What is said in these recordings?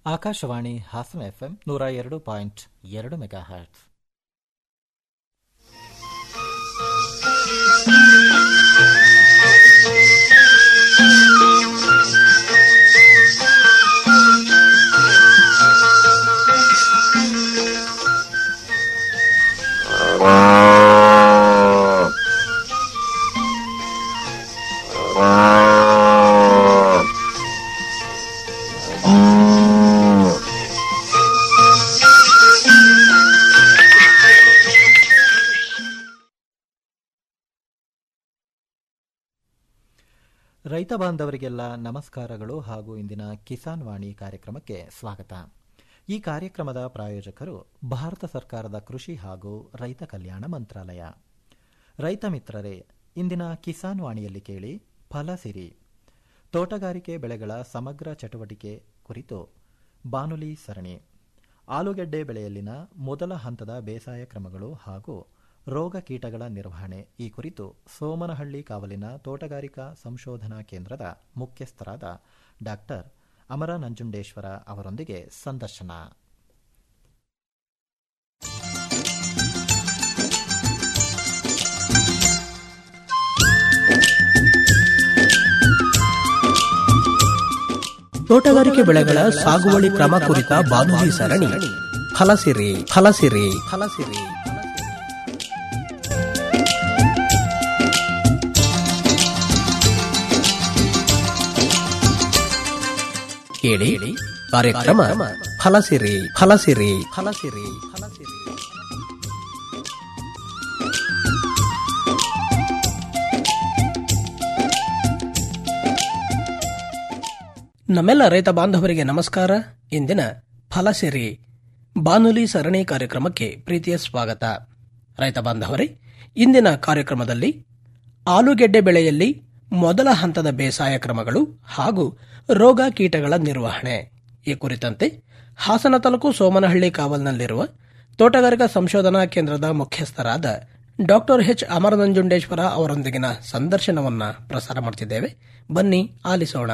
Akashvani Hassan FM ನೂರ ಎರಡು point ಎರಡು ಮೆಗಾ ಹರ್ಟ್ಸ್ ರೈತ ಬಾಂಧವರಿಗೆಲ್ಲ ನಮಸ್ಕಾರಗಳು ಹಾಗೂ ಇಂದಿನ ಕಿಸಾನ್ ವಾಣಿ ಕಾರ್ಯಕ್ರಮಕ್ಕೆ ಸ್ವಾಗತ ಈ ಕಾರ್ಯಕ್ರಮದ ಪ್ರಾಯೋಜಕರು ಭಾರತ ಸರ್ಕಾರದ ಕೃಷಿ ಹಾಗೂ ರೈತ ಕಲ್ಯಾಣ ಮಂತ್ರಾಲಯ ರೈತ ಮಿತ್ರರೇ ಇಂದಿನ ಕಿಸಾನ್ ವಾಣಿಯಲ್ಲಿ ಕೇಳಿ ಫಲಸಿರಿ ತೋಟಗಾರಿಕೆ ಬೆಳೆಗಳ ಸಮಗ್ರ ಚಟುವಟಿಕೆ ಕುರಿತು ಬಾನುಲಿ ಸರಣಿ ಆಲೂಗೆಡ್ಡೆ ಬೆಳೆಯಲ್ಲಿನ ಮೊದಲ ಹಂತದ ಬೇಸಾಯ ಕ್ರಮಗಳು ಹಾಗೂ ರೋಗ ಕೀಟಗಳ ನಿರ್ವಹಣೆ ಈ ಕುರಿತು ಸೋಮನಹಳ್ಳಿ ಕಾವಲಿನ ತೋಟಗಾರಿಕಾ ಸಂಶೋಧನಾ ಕೇಂದ್ರದ ಮುಖ್ಯಸ್ಥರಾದ ಡಾಕ್ಟರ್ ಅಮರ ನಂಜುಂಡೇಶ್ವರ ಅವರೊಂದಿಗೆ ಸಂದರ್ಶನ ತೋಟಗಾರಿಕೆ ಬೆಳೆಗಳ ಸಾಗುವಳಿ ಕ್ರಮ ಕುರಿತ ಬಾನುಲಿ ಸರಣಿ ಫಲಸಿರಿ ಫಲಸಿರಿ ಫಲಸಿರಿ ಕೇಳಿ ಕಾರ್ಯಕ್ರಮ ಫಲಸಿರಿ ಫಲಸಿರಿ ಫಲಸಿರಿ ಫಲಸಿರಿ ನಮ್ಮೆಲ್ಲ ರೈತ ಬಾಂಧವರಿಗೆ ನಮಸ್ಕಾರ ಇಂದಿನ ಫಲಸಿರಿ ಬಾನುಲಿ ಸರಣಿ ಕಾರ್ಯಕ್ರಮಕ್ಕೆ ಪ್ರೀತಿಯ ಸ್ವಾಗತ ರೈತ ಬಾಂಧವರೇ ಇಂದಿನ ಕಾರ್ಯಕ್ರಮದಲ್ಲಿ ಆಲೂಗೆಡ್ಡೆ ಬೆಳೆಯಲ್ಲಿ ಮೊದಲ ಹಂತದ ಬೇಸಾಯ ಕ್ರಮಗಳು ಹಾಗೂ ರೋಗ ಕೀಟಗಳ ನಿರ್ವಹಣೆ ಈ ಕುರಿತಂತೆ ಹಾಸನ ತಾಲೂಕು ಸೋಮನಹಳ್ಳಿ ಕಾವಲ್ನಲ್ಲಿರುವ ತೋಟಗಾರಿಕಾ ಸಂಶೋಧನಾ ಕೇಂದ್ರದ ಮುಖ್ಯಸ್ಥರಾದ ಡಾಕ್ಟರ್ ಎಚ್ ಅಮರನಂಜುಂಡೇಶ್ವರ ಅವರೊಂದಿಗಿನ ಸಂದರ್ಶನವನ್ನ ಪ್ರಸಾರ ಮಾಡುತ್ತಿದ್ದೇವೆ ಬನ್ನಿ ಆಲಿಸೋಣ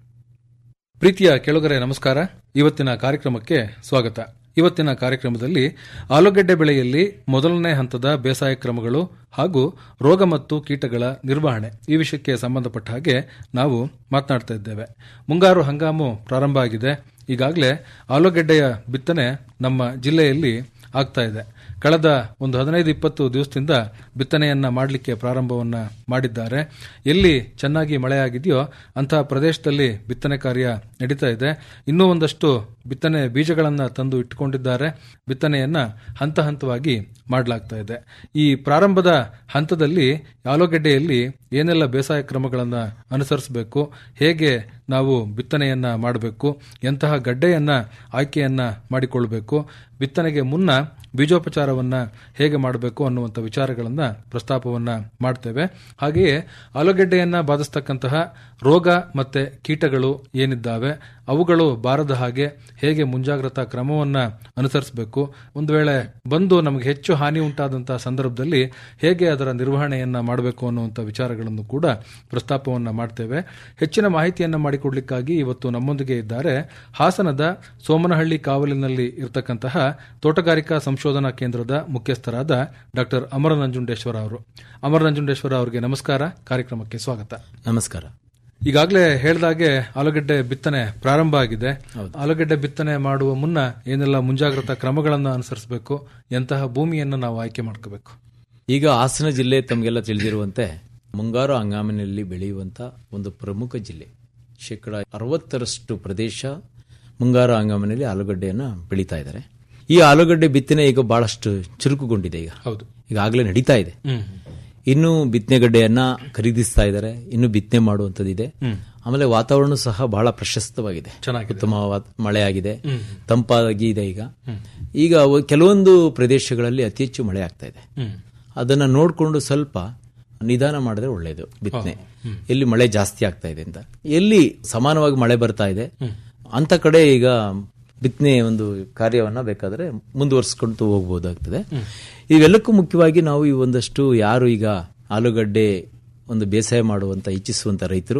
ಪ್ರೀತಿಯ ಕೆಳಗರೆ ನಮಸ್ಕಾರ ಇವತ್ತಿನ ಕಾರ್ಯಕ್ರಮಕ್ಕೆ ಸ್ವಾಗತ ಇವತ್ತಿನ ಕಾರ್ಯಕ್ರಮದಲ್ಲಿ ಆಲೂಗೆಡ್ಡೆ ಬೆಳೆಯಲ್ಲಿ ಮೊದಲನೇ ಹಂತದ ಬೇಸಾಯ ಕ್ರಮಗಳು ಹಾಗೂ ರೋಗ ಮತ್ತು ಕೀಟಗಳ ನಿರ್ವಹಣೆ ಈ ವಿಷಯಕ್ಕೆ ಸಂಬಂಧಪಟ್ಟ ಹಾಗೆ ನಾವು ಮಾತನಾಡ್ತಾ ಇದ್ದೇವೆ ಮುಂಗಾರು ಹಂಗಾಮು ಪ್ರಾರಂಭ ಆಗಿದೆ ಈಗಾಗಲೇ ಆಲೂಗೆಡ್ಡೆಯ ಬಿತ್ತನೆ ನಮ್ಮ ಜಿಲ್ಲೆಯಲ್ಲಿ ಆಗ್ತಾ ಇದೆ ಕಳೆದ ಒಂದು ಹದಿನೈದು ಇಪ್ಪತ್ತು ದಿವಸದಿಂದ ಬಿತ್ತನೆಯನ್ನ ಮಾಡಲಿಕ್ಕೆ ಪ್ರಾರಂಭವನ್ನ ಮಾಡಿದ್ದಾರೆ ಎಲ್ಲಿ ಚೆನ್ನಾಗಿ ಮಳೆಯಾಗಿದೆಯೋ ಅಂತಹ ಪ್ರದೇಶದಲ್ಲಿ ಬಿತ್ತನೆ ಕಾರ್ಯ ನಡೀತಾ ಇದೆ ಇನ್ನೂ ಒಂದಷ್ಟು ಬಿತ್ತನೆ ಬೀಜಗಳನ್ನು ತಂದು ಇಟ್ಟುಕೊಂಡಿದ್ದಾರೆ ಬಿತ್ತನೆಯನ್ನ ಹಂತ ಹಂತವಾಗಿ ಮಾಡಲಾಗ್ತಾ ಇದೆ ಈ ಪ್ರಾರಂಭದ ಹಂತದಲ್ಲಿ ಆಲೂಗೆಡ್ಡೆಯಲ್ಲಿ ಏನೆಲ್ಲ ಬೇಸಾಯ ಕ್ರಮಗಳನ್ನು ಅನುಸರಿಸಬೇಕು ಹೇಗೆ ನಾವು ಬಿತ್ತನೆಯನ್ನ ಮಾಡಬೇಕು ಎಂತಹ ಗಡ್ಡೆಯನ್ನ ಆಯ್ಕೆಯನ್ನ ಮಾಡಿಕೊಳ್ಬೇಕು ಬಿತ್ತನೆಗೆ ಮುನ್ನ ಬೀಜೋಪಚಾರವನ್ನ ಹೇಗೆ ಮಾಡಬೇಕು ಅನ್ನುವಂಥ ವಿಚಾರಗಳನ್ನ ಪ್ರಸ್ತಾಪವನ್ನ ಮಾಡ್ತೇವೆ ಹಾಗೆಯೇ ಆಲೂಗೆಡ್ಡೆಯನ್ನ ಬಾಧಿಸ್ತಕ್ಕಂತಹ ರೋಗ ಮತ್ತೆ ಕೀಟಗಳು ಏನಿದ್ದಾವೆ ಅವುಗಳು ಬಾರದ ಹಾಗೆ ಹೇಗೆ ಮುಂಜಾಗ್ರತಾ ಕ್ರಮವನ್ನ ಅನುಸರಿಸಬೇಕು ಒಂದು ವೇಳೆ ಬಂದು ನಮಗೆ ಹೆಚ್ಚು ಹಾನಿ ಉಂಟಾದಂತಹ ಸಂದರ್ಭದಲ್ಲಿ ಹೇಗೆ ಅದರ ನಿರ್ವಹಣೆಯನ್ನ ಮಾಡಬೇಕು ಅನ್ನುವಂಥ ವಿಚಾರಗಳನ್ನು ಕೂಡ ಪ್ರಸ್ತಾಪವನ್ನ ಮಾಡ್ತೇವೆ ಹೆಚ್ಚಿನ ಮಾಹಿತಿಯನ್ನ ಮಾಡಿಕೊಡ್ಲಿಕ್ಕಾಗಿ ಇವತ್ತು ನಮ್ಮೊಂದಿಗೆ ಇದ್ದಾರೆ ಹಾಸನದ ಸೋಮನಹಳ್ಳಿ ಕಾವಲಿನಲ್ಲಿ ಇರತಕ್ಕಂತಹ ತೋಟಗಾರಿಕಾ ಸಂಶೋಧನಾ ಕೇಂದ್ರದ ಮುಖ್ಯಸ್ಥರಾದ ಡಾಕ್ಟರ್ ಅಮರ ನಂಜುಂಡೇಶ್ವರ ಅವರು ಅಮರ ನಂಜುಂಡೇಶ್ವರ ಅವರಿಗೆ ನಮಸ್ಕಾರ ಕಾರ್ಯಕ್ರಮಕ್ಕೆ ಸ್ವಾಗತ ನಮಸ್ಕಾರ ಈಗಾಗಲೇ ಹೇಳ್ದಾಗೆ ಆಲೂಗೆಡ್ಡೆ ಬಿತ್ತನೆ ಪ್ರಾರಂಭ ಆಗಿದೆ ಆಲೂಗೆಡ್ಡೆ ಬಿತ್ತನೆ ಮಾಡುವ ಮುನ್ನ ಏನೆಲ್ಲ ಮುಂಜಾಗ್ರತಾ ಕ್ರಮಗಳನ್ನು ಅನುಸರಿಸಬೇಕು ಎಂತಹ ಭೂಮಿಯನ್ನು ನಾವು ಆಯ್ಕೆ ಮಾಡ್ಕೋಬೇಕು ಈಗ ಹಾಸನ ಜಿಲ್ಲೆ ತಮಗೆಲ್ಲ ತಿಳಿದಿರುವಂತೆ ಮುಂಗಾರು ಹಂಗಾಮಿನಲ್ಲಿ ಬೆಳೆಯುವಂತ ಒಂದು ಪ್ರಮುಖ ಜಿಲ್ಲೆ ಶೇಕಡ ಅರವತ್ತರಷ್ಟು ಪ್ರದೇಶ ಮುಂಗಾರು ಹಂಗಾಮಿನಲ್ಲಿ ಆಲೂಗಡ್ಡೆಯನ್ನ ಬೆಳೀತಾ ಇದ್ದಾರೆ ಈ ಆಲೂಗಡ್ಡೆ ಬಿತ್ತನೆ ಈಗ ಬಹಳಷ್ಟು ಚುರುಕುಗೊಂಡಿದೆ ಈಗ ಹೌದು ಈಗಾಗಲೇ ನಡೀತಾ ಇದೆ ಇನ್ನು ಬಿತ್ತನೆಗಡ್ಡೆಯನ್ನ ಖರೀದಿಸ್ತಾ ಇದ್ದಾರೆ ಇನ್ನು ಬಿತ್ತನೆ ಮಾಡುವಂತದ್ದಿದೆ ಆಮೇಲೆ ವಾತಾವರಣ ಸಹ ಬಹಳ ಪ್ರಶಸ್ತವಾಗಿದೆ ಚೆನ್ನಾಗಿದೆ. ಉತ್ತಮ ವಾತ್- ಮಳೆ ಆಗಿದೆ ತಂಪಾಗಿ ಇದೆ ಈಗ ಈಗ ಅವು- ಕೆಲವೊಂದು ಪ್ರದೇಶಗಳಲ್ಲಿ ಅತಿ ಹೆಚ್ಚು ಮಳೆ ಆಗ್ತಾ ಇದೆ ಅದನ್ನ ನೋಡಿಕೊಂಡು ಸ್ವಲ್ಪ ನಿಧಾನ ಮಾಡಿದ್ರೆ ಒಳ್ಳೆಯದು ಬಿತ್ತನೆ ಎಲ್ಲಿ ಮಳೆ ಜಾಸ್ತಿ ಆಗ್ತಾ ಇದೆ ಅಂತ ಎಲ್ಲಿ ಸಮಾನವಾಗಿ ಮಳೆ ಬರ್ತಾ ಇದೆ ಅಂತ ಕಡೆ ಈಗ ಬಿತ್ತನೆ ಒಂದು ಕಾರ್ಯವನ್ನ ಬೇಕಾದ್ರೆ ಮುಂದುವರಿಸ್ಕೊಂಡು ಹೋಗ್ಬೋದಾಗ್ತದೆ ಇವೆಲ್ಲಕ್ಕೂ ಮುಖ್ಯವಾಗಿ ನಾವು ಈ ಒಂದಷ್ಟು ಯಾರು ಈಗ ಆಲೂಗಡ್ಡೆ ಒಂದು ಬೇಸಾಯ ಮಾಡುವಂತ ಇಚ್ಛಿಸುವಂತ ರೈತರು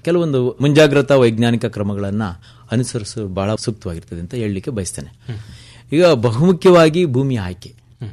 ಕೆಲವೊಂದು ಮುಂಜಾಗ್ರತಾ ವೈಜ್ಞಾನಿಕ ಕ್ರಮಗಳನ್ನ ಅನುಸರಿಸೋದು ಬಹಳ ಸೂಕ್ತವಾಗಿರ್ತದೆ ಅಂತ ಹೇಳಲಿಕ್ಕೆ ಬಯಸ್ತೇನೆ ಈಗ ಬಹುಮುಖ್ಯವಾಗಿ ಭೂಮಿ ಆಯ್ಕೆ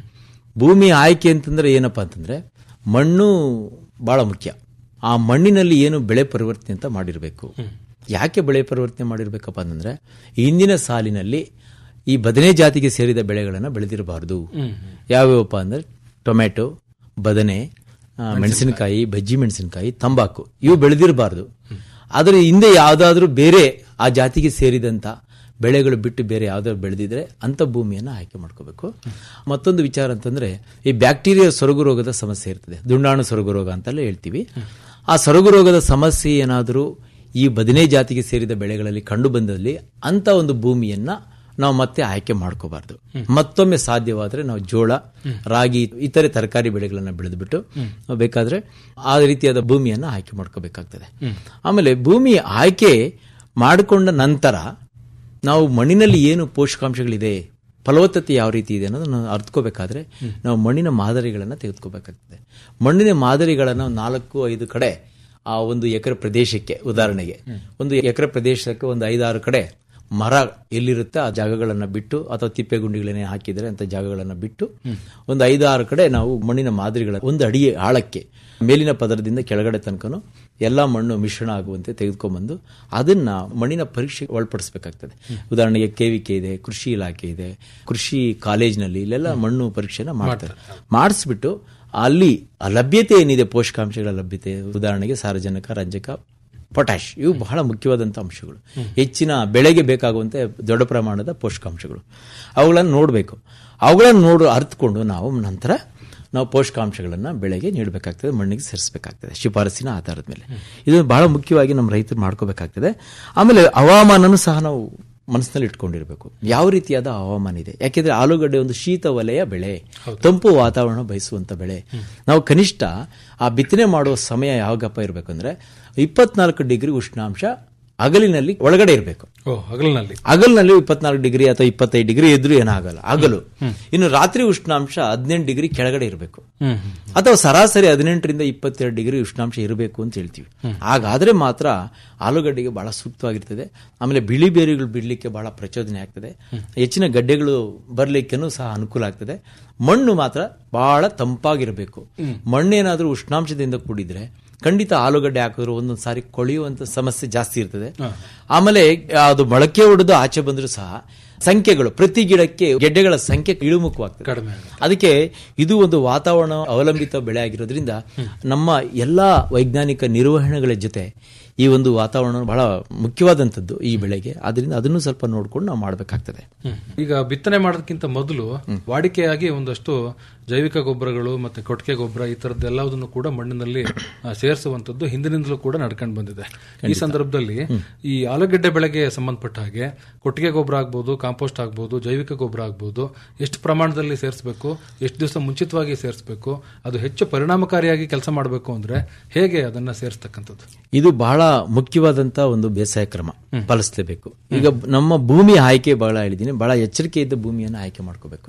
ಭೂಮಿ ಆಯ್ಕೆ ಅಂತಂದ್ರೆ ಏನಪ್ಪಾ ಅಂತಂದ್ರೆ ಮಣ್ಣು ಬಹಳ ಮುಖ್ಯ ಆ ಮಣ್ಣಿನಲ್ಲಿ ಏನು ಬೆಳೆ ಪರಿವರ್ತನೆ ಅಂತ ಮಾಡಿರಬೇಕು ಯಾಕೆ ಬೆಳೆ ಪರಿವರ್ತನೆ ಮಾಡಿರ್ಬೇಕಪ್ಪ ಅಂತಂದ್ರೆ ಇಂದಿನ ಸಾಲಿನಲ್ಲಿ ಈ ಬದನೆ ಜಾತಿಗೆ ಸೇರಿದ ಬೆಳೆಗಳನ್ನು ಬೆಳೆದಿರಬಾರದು ಯಾವ್ಯಾವಪ್ಪ ಅಂದ್ರೆ ಟೊಮೆಟೊ ಬದನೆ ಆ, ಮೆಣಸಿನಕಾಯಿ ಬಜ್ಜಿ ಮೆಣಸಿನಕಾಯಿ ತಂಬಾಕು ಇವು ಬೆಳೆದಿರಬಾರದು ಆದರೆ ಹಿಂದೆ ಯಾವ್ದಾದ್ರೂ ಬೇರೆ ಆ ಜಾತಿಗೆ ಸೇರಿದಂತ ಬೆಳೆಗಳು ಬಿಟ್ಟು ಬೇರೆ ಯಾವ್ದಾದ್ರು ಬೆಳೆದಿದ್ರೆ ಅಂತ ಭೂಮಿಯನ್ನು ಆಯ್ಕೆ ಮಾಡ್ಕೋಬೇಕು ಮತ್ತೊಂದು ವಿಚಾರ ಅಂತಂದ್ರೆ ಈ ಬ್ಯಾಕ್ಟೀರಿಯಾ ಸೊರಗು ರೋಗದ ಸಮಸ್ಯೆ ಇರ್ತದೆ ದುಂಡಾಣು ಸೊರಗು ರೋಗ ಅಂತೆಲ್ಲ ಹೇಳ್ತೀವಿ ಆ ಸೊರಗು ರೋಗದ ಸಮಸ್ಯೆ ಏನಾದರೂ ಈ ಬದನೆ ಜಾತಿಗೆ ಸೇರಿದ ಬೆಳೆಗಳಲ್ಲಿ ಕಂಡು ಬಂದಲ್ಲಿ ಅಂತ ಒಂದು ಭೂಮಿಯನ್ನ ನಾವು ಮತ್ತೆ ಆಯ್ಕೆ ಮಾಡ್ಕೋಬಾರ್ದು ಮತ್ತೊಮ್ಮೆ ಸಾಧ್ಯವಾದ್ರೆ ನಾವು ಜೋಳ ರಾಗಿ ಇತರೆ ತರಕಾರಿ ಬೆಳೆಗಳನ್ನ ಬೆಳೆದ್ಬಿಟ್ಟು ನಾವು ಬೇಕಾದ್ರೆ ಆ ರೀತಿಯಾದ ಭೂಮಿಯನ್ನ ಆಯ್ಕೆ ಮಾಡ್ಕೋಬೇಕಾಗ್ತದೆ ಆಮೇಲೆ ಭೂಮಿ ಆಯ್ಕೆ ಮಾಡಿಕೊಂಡ ನಂತರ ನಾವು ಮಣ್ಣಿನಲ್ಲಿ ಏನು ಪೋಷಕಾಂಶಗಳಿದೆ ಫಲವತ್ತತೆ ಯಾವ ರೀತಿ ಇದೆ ಅನ್ನೋದನ್ನು ಅರ್ಥಕೋಬೇಕಾದ್ರೆ ನಾವು ಮಣ್ಣಿನ ಮಾದರಿಗಳನ್ನು ತೆಗೆದುಕೋಬೇಕಾಗ್ತದೆ ಮಣ್ಣಿನ ಮಾದರಿಗಳನ್ನು ನಾಲ್ಕು ಐದು ಕಡೆ ಆ ಒಂದು ಎಕರೆ ಪ್ರದೇಶಕ್ಕೆ ಉದಾಹರಣೆಗೆ ಒಂದು ಎಕರೆ ಪ್ರದೇಶಕ್ಕೆ ಒಂದು ಐದಾರು ಕಡೆ ಮರ ಎಲ್ಲಿರುತ್ತೆ ಆ ಜಾಗಗಳನ್ನು ಬಿಟ್ಟು ಅಥವಾ ತಿಪ್ಪೆ ಗುಂಡಿಗಳನ್ನೇ ಹಾಕಿದರೆ ಅಂತ ಜಾಗಗಳನ್ನು ಬಿಟ್ಟು ಒಂದು ಐದಾರು ಕಡೆ ನಾವು ಮಣ್ಣಿನ ಮಾದರಿಗಳ ಒಂದು ಅಡಿ ಆಳಕ್ಕೆ ಮೇಲಿನ ಪದರದಿಂದ ಕೆಳಗಡೆ ತನಕನು ಎಲ್ಲ ಮಣ್ಣು ಮಿಶ್ರಣ ಆಗುವಂತೆ ತೆಗೆದುಕೊಂಡ್ಬಂದು ಅದನ್ನ ಮಣ್ಣಿನ ಪರೀಕ್ಷೆಗೆ ಒಳಪಡಿಸಬೇಕಾಗ್ತದೆ ಉದಾಹರಣೆಗೆ ಕೆವಿಕೆ ಇದೆ ಕೃಷಿ ಇಲಾಖೆ ಇದೆ ಕೃಷಿ ಕಾಲೇಜ್ನಲ್ಲಿ ಇಲ್ಲೆಲ್ಲ ಮಣ್ಣು ಪರೀಕ್ಷೆನ ಮಾಡ್ತಾರೆ ಮಾಡಿಸ್ಬಿಟ್ಟು ಅಲ್ಲಿ ಆ ಲಭ್ಯತೆ ಏನಿದೆ ಪೋಷಕಾಂಶಗಳ ಲಭ್ಯತೆ ಉದಾಹರಣೆಗೆ ಸಾರಜನಕ ರಂಜಕ ಪೊಟ್ಯಾಶ್ ಇವು ಬಹಳ ಮುಖ್ಯವಾದಂಥ ಅಂಶಗಳು ಹೆಚ್ಚಿನ ಬೆಳೆಗೆ ಬೇಕಾಗುವಂತೆ ದೊಡ್ಡ ಪ್ರಮಾಣದ ಪೋಷಕಾಂಶಗಳು ಅವುಗಳನ್ನು ನೋಡಬೇಕು ಅವುಗಳನ್ನು ನೋಡು ಅರ್ಥಕೊಂಡು ನಾವು ನಂತರ ನಾವು ಪೋಷಕಾಂಶಗಳನ್ನು ಬೆಳೆಗೆ ನೀಡಬೇಕಾಗ್ತದೆ ಮಣ್ಣಿಗೆ ಸೇರಿಸಬೇಕಾಗ್ತದೆ ಶಿಫಾರಸಿನ ಆಧಾರದ ಮೇಲೆ ಇದು ಬಹಳ ಮುಖ್ಯವಾಗಿ ನಮ್ಮ ರೈತರು ಮಾಡ್ಕೋಬೇಕಾಗ್ತದೆ ಆಮೇಲೆ ಹವಾಮಾನನೂ ಸಹ ನಾವು ಮನಸ್ಸಿನಲ್ಲಿ ಇಟ್ಕೊಂಡಿರಬೇಕು ಯಾವ ರೀತಿಯಾದ ಹವಾಮಾನ ಇದೆ ಯಾಕೆಂದ್ರೆ ಆಲೂಗಡ್ಡೆ ಒಂದು ಶೀತ ವಲಯ ಬೆಳೆ ತಂಪು ವಾತಾವರಣ ಬಯಸುವಂತ ಬೆಳೆ ನಾವು ಕನಿಷ್ಠ ಆ ಬಿತ್ತನೆ ಮಾಡುವ ಸಮಯ ಯಾವಾಗಪ್ಪ ಇರಬೇಕು ಅಂದ್ರೆ ಇಪ್ಪತ್ನಾಲ್ಕು ಡಿಗ್ರಿ ಉಷ್ಣಾಂಶ ಅಗಲಿನಲ್ಲಿ ಒಳಗಡೆ ಇರಬೇಕು ಓ ಹಗಲಿನಲ್ಲಿ ಹಗಲಿನಲ್ಲಿ ಇಪ್ಪತ್ನಾಲ್ಕು ಡಿಗ್ರಿ ಅಥವಾ ಇಪ್ಪತ್ತೈದು ಡಿಗ್ರಿ ಇದ್ರೂ ಏನಾಗಲ್ಲ ಹಗಲು ಇನ್ನು ರಾತ್ರಿ ಉಷ್ಣಾಂಶ ಹದಿನೆಂಟು ಡಿಗ್ರಿ ಕೆಳಗಡೆ ಇರಬೇಕು ಹ್ಮ್ ಅಥವಾ ಸರಾಸರಿ ಹದಿನೆಂಟರಿಂದ ಇಪ್ಪತ್ತೆರಡು ಡಿಗ್ರಿ ಉಷ್ಣಾಂಶ ಇರಬೇಕು ಅಂತ ಹೇಳ್ತೀವಿ ಹಾಗಾದ್ರೆ ಮಾತ್ರ ಆಲೂಗಡ್ಡೆಗೆ ಬಹಳ ಸೂಕ್ತವಾಗಿರ್ತದೆ ಆಮೇಲೆ ಬಿಳಿ ಬೇರುಗಳು ಬಿಡಲಿಕ್ಕೆ ಬಹಳ ಪ್ರಚೋದನೆ ಆಗ್ತದೆ ಹೆಚ್ಚಿನ ಗಡ್ಡೆಗಳು ಬರಲಿಕ್ಕೂ ಸಹ ಅನುಕೂಲ ಆಗ್ತದೆ ಮಣ್ಣು ಮಾತ್ರ ಬಹಳ ತಂಪಾಗಿರಬೇಕು ಮಣ್ಣೇನಾದ್ರೂ ಉಷ್ಣಾಂಶದಿಂದ ಕೂಡಿದ್ರೆ ಖಂಡಿತ ಆಲೂಗಡ್ಡೆ ಹಾಕಿದ್ರು ಒಂದೊಂದು ಸಾರಿ ಕೊಳೆಯುವಂತ ಸಮಸ್ಯೆ ಜಾಸ್ತಿ ಇರ್ತದೆ ಆಮೇಲೆ ಅದು ಮೊಳಕೆ ಹೊಡೆದು ಆಚೆ ಬಂದರೂ ಸಹ ಸಂಖ್ಯೆಗಳು ಪ್ರತಿ ಗಿಡಕ್ಕೆ ಗೆಡ್ಡೆಗಳ ಸಂಖ್ಯೆ ಇಳಿಮುಖವಾಗ್ತದೆ ಕಡಿಮೆ ಆಗುತ್ತೆ. ಅದಕ್ಕೆ ಇದು ಒಂದು ವಾತಾವರಣ ಅವಲಂಬಿತ ಬೆಳೆ ಆಗಿರೋದ್ರಿಂದ ನಮ್ಮ ಎಲ್ಲಾ ವೈಜ್ಞಾನಿಕ ನಿರ್ವಹಣೆಗಳ ಜೊತೆ ಈ ಒಂದು ವಾತಾವರಣ ಬಹಳ ಮುಖ್ಯವಾದಂಥದ್ದು ಈ ಬೆಳೆಗೆ ಅದರಿಂದ ಅದನ್ನು ಸ್ವಲ್ಪ ನೋಡ್ಕೊಂಡು ನಾವು ಮಾಡಬೇಕಾಗ್ತದೆ ಹ್ಮ್. ಈಗ ಬಿತ್ತನೆ ಮಾಡೋದಕ್ಕಿಂತ ಮೊದಲು ವಾಡಿಕೆಯಾಗಿ ಒಂದಷ್ಟು ಜೈವಿಕ ಗೊಬ್ಬರಗಳು ಮತ್ತೆ ಕೊಟ್ಟಿಗೆ ಗೊಬ್ಬರ ಈ ತರದ್ದು ಎಲ್ಲದನ್ನು ಕೂಡ ಮಣ್ಣಿನಲ್ಲಿ ಆ, ಸೇರಿಸುವಂತದ್ದು ಹಿಂದಿನಿಂದಲೂ ಕೂಡ ನಡ್ಕೊಂಡು ಬಂದಿದೆ ಈ ಸಂದರ್ಭದಲ್ಲಿ ಈ ಆಲೂಗೆಡ್ಡೆ ಬೆಳೆಗೆ ಸಂಬಂಧಪಟ್ಟ ಹಾಗೆ ಕೊಟ್ಟಿಗೆ ಗೊಬ್ಬರ ಆಗ್ಬೋದು ಕಾಂಪೋಸ್ಟ್ ಆಗ್ಬೋದು ಜೈವಿಕ ಗೊಬ್ಬರ ಆಗ್ಬೋದು ಎಷ್ಟು ಪ್ರಮಾಣದಲ್ಲಿ ಸೇರಿಸಬೇಕು ಎಷ್ಟು ದಿವಸ ಮುಂಚಿತವಾಗಿ ಸೇರಿಸಬೇಕು ಅದು ಹೆಚ್ಚು ಪರಿಣಾಮಕಾರಿಯಾಗಿ ಕೆಲಸ ಮಾಡಬೇಕು ಅಂದ್ರೆ ಹೇಗೆ ಅದನ್ನ ಸೇರಿಸ್ತಕ್ಕಂಥದ್ದು ಇದು ಬಹಳ ಮುಖ್ಯವಾದಂತ ಒಂದು ಬೇಸಾಯ ಕ್ರಮ ಪಾಲಿಸಲೇಬೇಕು ಈಗ ನಮ್ಮ ಭೂಮಿ ಆಯ್ಕೆ ಬಹಳ ಹೇಳಿದ್ದೀನಿ ಬಹಳ ಎಚ್ಚರಿಕೆಯಿಂದ ಭೂಮಿಯನ್ನು ಆಯ್ಕೆ ಮಾಡ್ಕೋಬೇಕು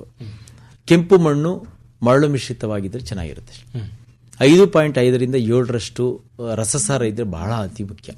ಕೆಂಪು ಮಣ್ಣು ಮರಳು ಮಿಶ್ರಿತವಾಗಿದ್ರೆ ಚೆನ್ನಾಗಿರುತ್ತೆ ಐದು ಪಾಯಿಂಟ್ ಐದರಿಂದ ಏಳರಷ್ಟು ಆ, ರಸಸಾರ ಇದ್ರೆ ಬಹಳ ಅತಿ ಮುಖ್ಯ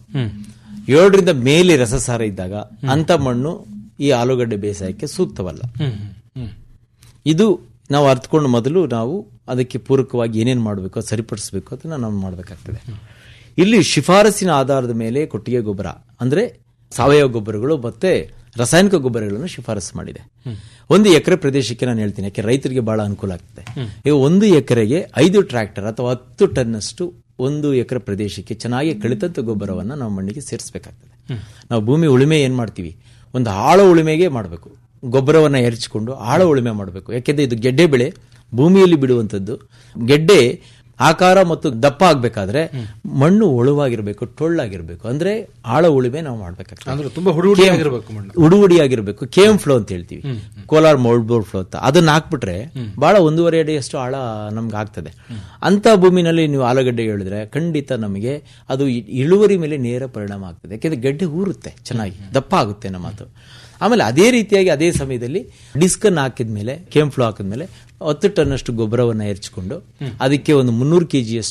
ಏಳರಿಂದ ಮೇಲೆ ರಸಸಾರ ಇದ್ದಾಗ ಅಂತ ಮಣ್ಣು ಈ ಆಲೂಗಡ್ಡೆ ಬೇಸಾಯಕ್ಕೆ ಸೂಕ್ತವಲ್ಲ ಹ್ಮ್ ಹ್ಮ್ ಇದು ನಾವು ಅರ್ಥಕೊಂಡು ಮೊದಲು ನಾವು ಅದಕ್ಕೆ ಪೂರಕವಾಗಿ ಏನೇನು ಮಾಡಬೇಕು ಸರಿಪಡಿಸಬೇಕು ಅದನ್ನ ನಾವು ಮಾಡಬೇಕಾಗ್ತದೆ ಇಲ್ಲಿ ಶಿಫಾರಸಿನ ಆಧಾರದ ಮೇಲೆ ಕೊಟ್ಟಿಗೆ ಗೊಬ್ಬರ ಅಂದ್ರೆ ಸಾವಯವ ಗೊಬ್ಬರಗಳು ಮತ್ತೆ ರಾಸಾಯನಿಕ ಗೊಬ್ಬರಗಳನ್ನು ಶಿಫಾರಸು ಮಾಡಿದೆ ಒಂದು ಎಕರೆ ಪ್ರದೇಶಕ್ಕೆ ನಾನು ಹೇಳ್ತೀನಿ ಯಾಕೆ ರೈತರಿಗೆ ಬಹಳ ಅನುಕೂಲ ಆಗ್ತದೆ ಈಗ ಒಂದು ಎಕರೆಗೆ ಐದು ಟ್ರ್ಯಾಕ್ಟರ್ ಅಥವಾ ಹತ್ತು ಟನ್ನಷ್ಟು ಒಂದು ಎಕರೆ ಪ್ರದೇಶಕ್ಕೆ ಚೆನ್ನಾಗಿ ಕಳಿತಂತ ಗೊಬ್ಬರವನ್ನು ನಾವು ಮಣ್ಣಿಗೆ ಸೇರಿಸಬೇಕಾಗ್ತದೆ ನಾವು ಭೂಮಿ ಉಳುಮೆ ಏನ್ ಮಾಡ್ತೀವಿ ಒಂದು ಆಳ ಉಳುಮೆಗೆ ಮಾಡಬೇಕು ಗೊಬ್ಬರವನ್ನ ಎರಚಿಕೊಂಡು ಆಳ ಉಳುಮೆ ಮಾಡಬೇಕು ಯಾಕೆಂದ್ರೆ ಇದು ಗೆಡ್ಡೆ ಬೆಳೆ ಭೂಮಿಯಲ್ಲಿ ಬಿಡುವಂಥದ್ದು ಗೆಡ್ಡೆ ಆಕಾರ ಮತ್ತು ದಪ್ಪ ಆಗ್ಬೇಕಾದ್ರೆ ಮಣ್ಣು ಒಳುವಾಗಿರ್ಬೇಕು ಟೊಳ್ಳಾಗಿರ್ಬೇಕು ಅಂದ್ರೆ ಆಳ ಉಳುಮೆ ನಾವು ಮಾಡ್ಬೇಕಾಗ್ತದೆ ಅಂದ್ರೆ ತುಂಬಾ ಹುಡುಗಿಯಾಗಿರ್ಬೇಕು ಮಣ್ಣು ಉಡುವಡಿಯಾಗಿರ್ಬೇಕು ಕೆ ಎಂ ಫ್ಲೋ ಅಂತ ಹೇಳ್ತೀವಿ ಕೋಲಾರ್ ಮೌಲ್ಡ್ ಬೋರ್ಡ್ ಫ್ಲೋ ಅಂತ ಅದನ್ನ ಹಾಕ್ಬಿಟ್ರೆ ಬಹಳ ಒಂದೂವರೆ ಅಡಿಯಷ್ಟು ಆಳ ನಮ್ಗೆ ಆಗ್ತದೆ ಅಂತ ಭೂಮಿನಲ್ಲಿ ನೀವು ಆಲೂಗಡ್ಡೆ ಹೇಳಿದ್ರೆ ಖಂಡಿತ ನಮಗೆ ಅದು ಇ- ಇಳುವರಿ ಮೇಲೆ ನೇರ ಪರಿಣಾಮ ಆಗ್ತದೆ ಯಾಕೆಂದ್ರೆ ಗೆಡ್ಡೆ ಊರುತ್ತೆ ಚೆನ್ನಾಗಿ ದಪ್ಪ ಆಗುತ್ತೆ ನಮ್ಮ ಮಾತು ಆಮೇಲೆ ಅದೇ ರೀತಿಯಾಗಿ ಅದೇ ಸಮಯದಲ್ಲಿ ಡಿಸ್ಕ್ ಅನ್ನು ಹಾಕಿದ್ಮೇಲೆ ಕೆಂಫ್ಲೋ ಹಾಕಿದ್ಮೇಲೆ ಹತ್ತು ಟನ್ನಷ್ಟು ಗೊಬ್ಬರವನ್ನು ಎರಚಿಕೊಂಡು ಅದಕ್ಕೆ ಒಂದು ಮುನ್ನೂರು ಕೆ ಜಿಯಷ್ಟು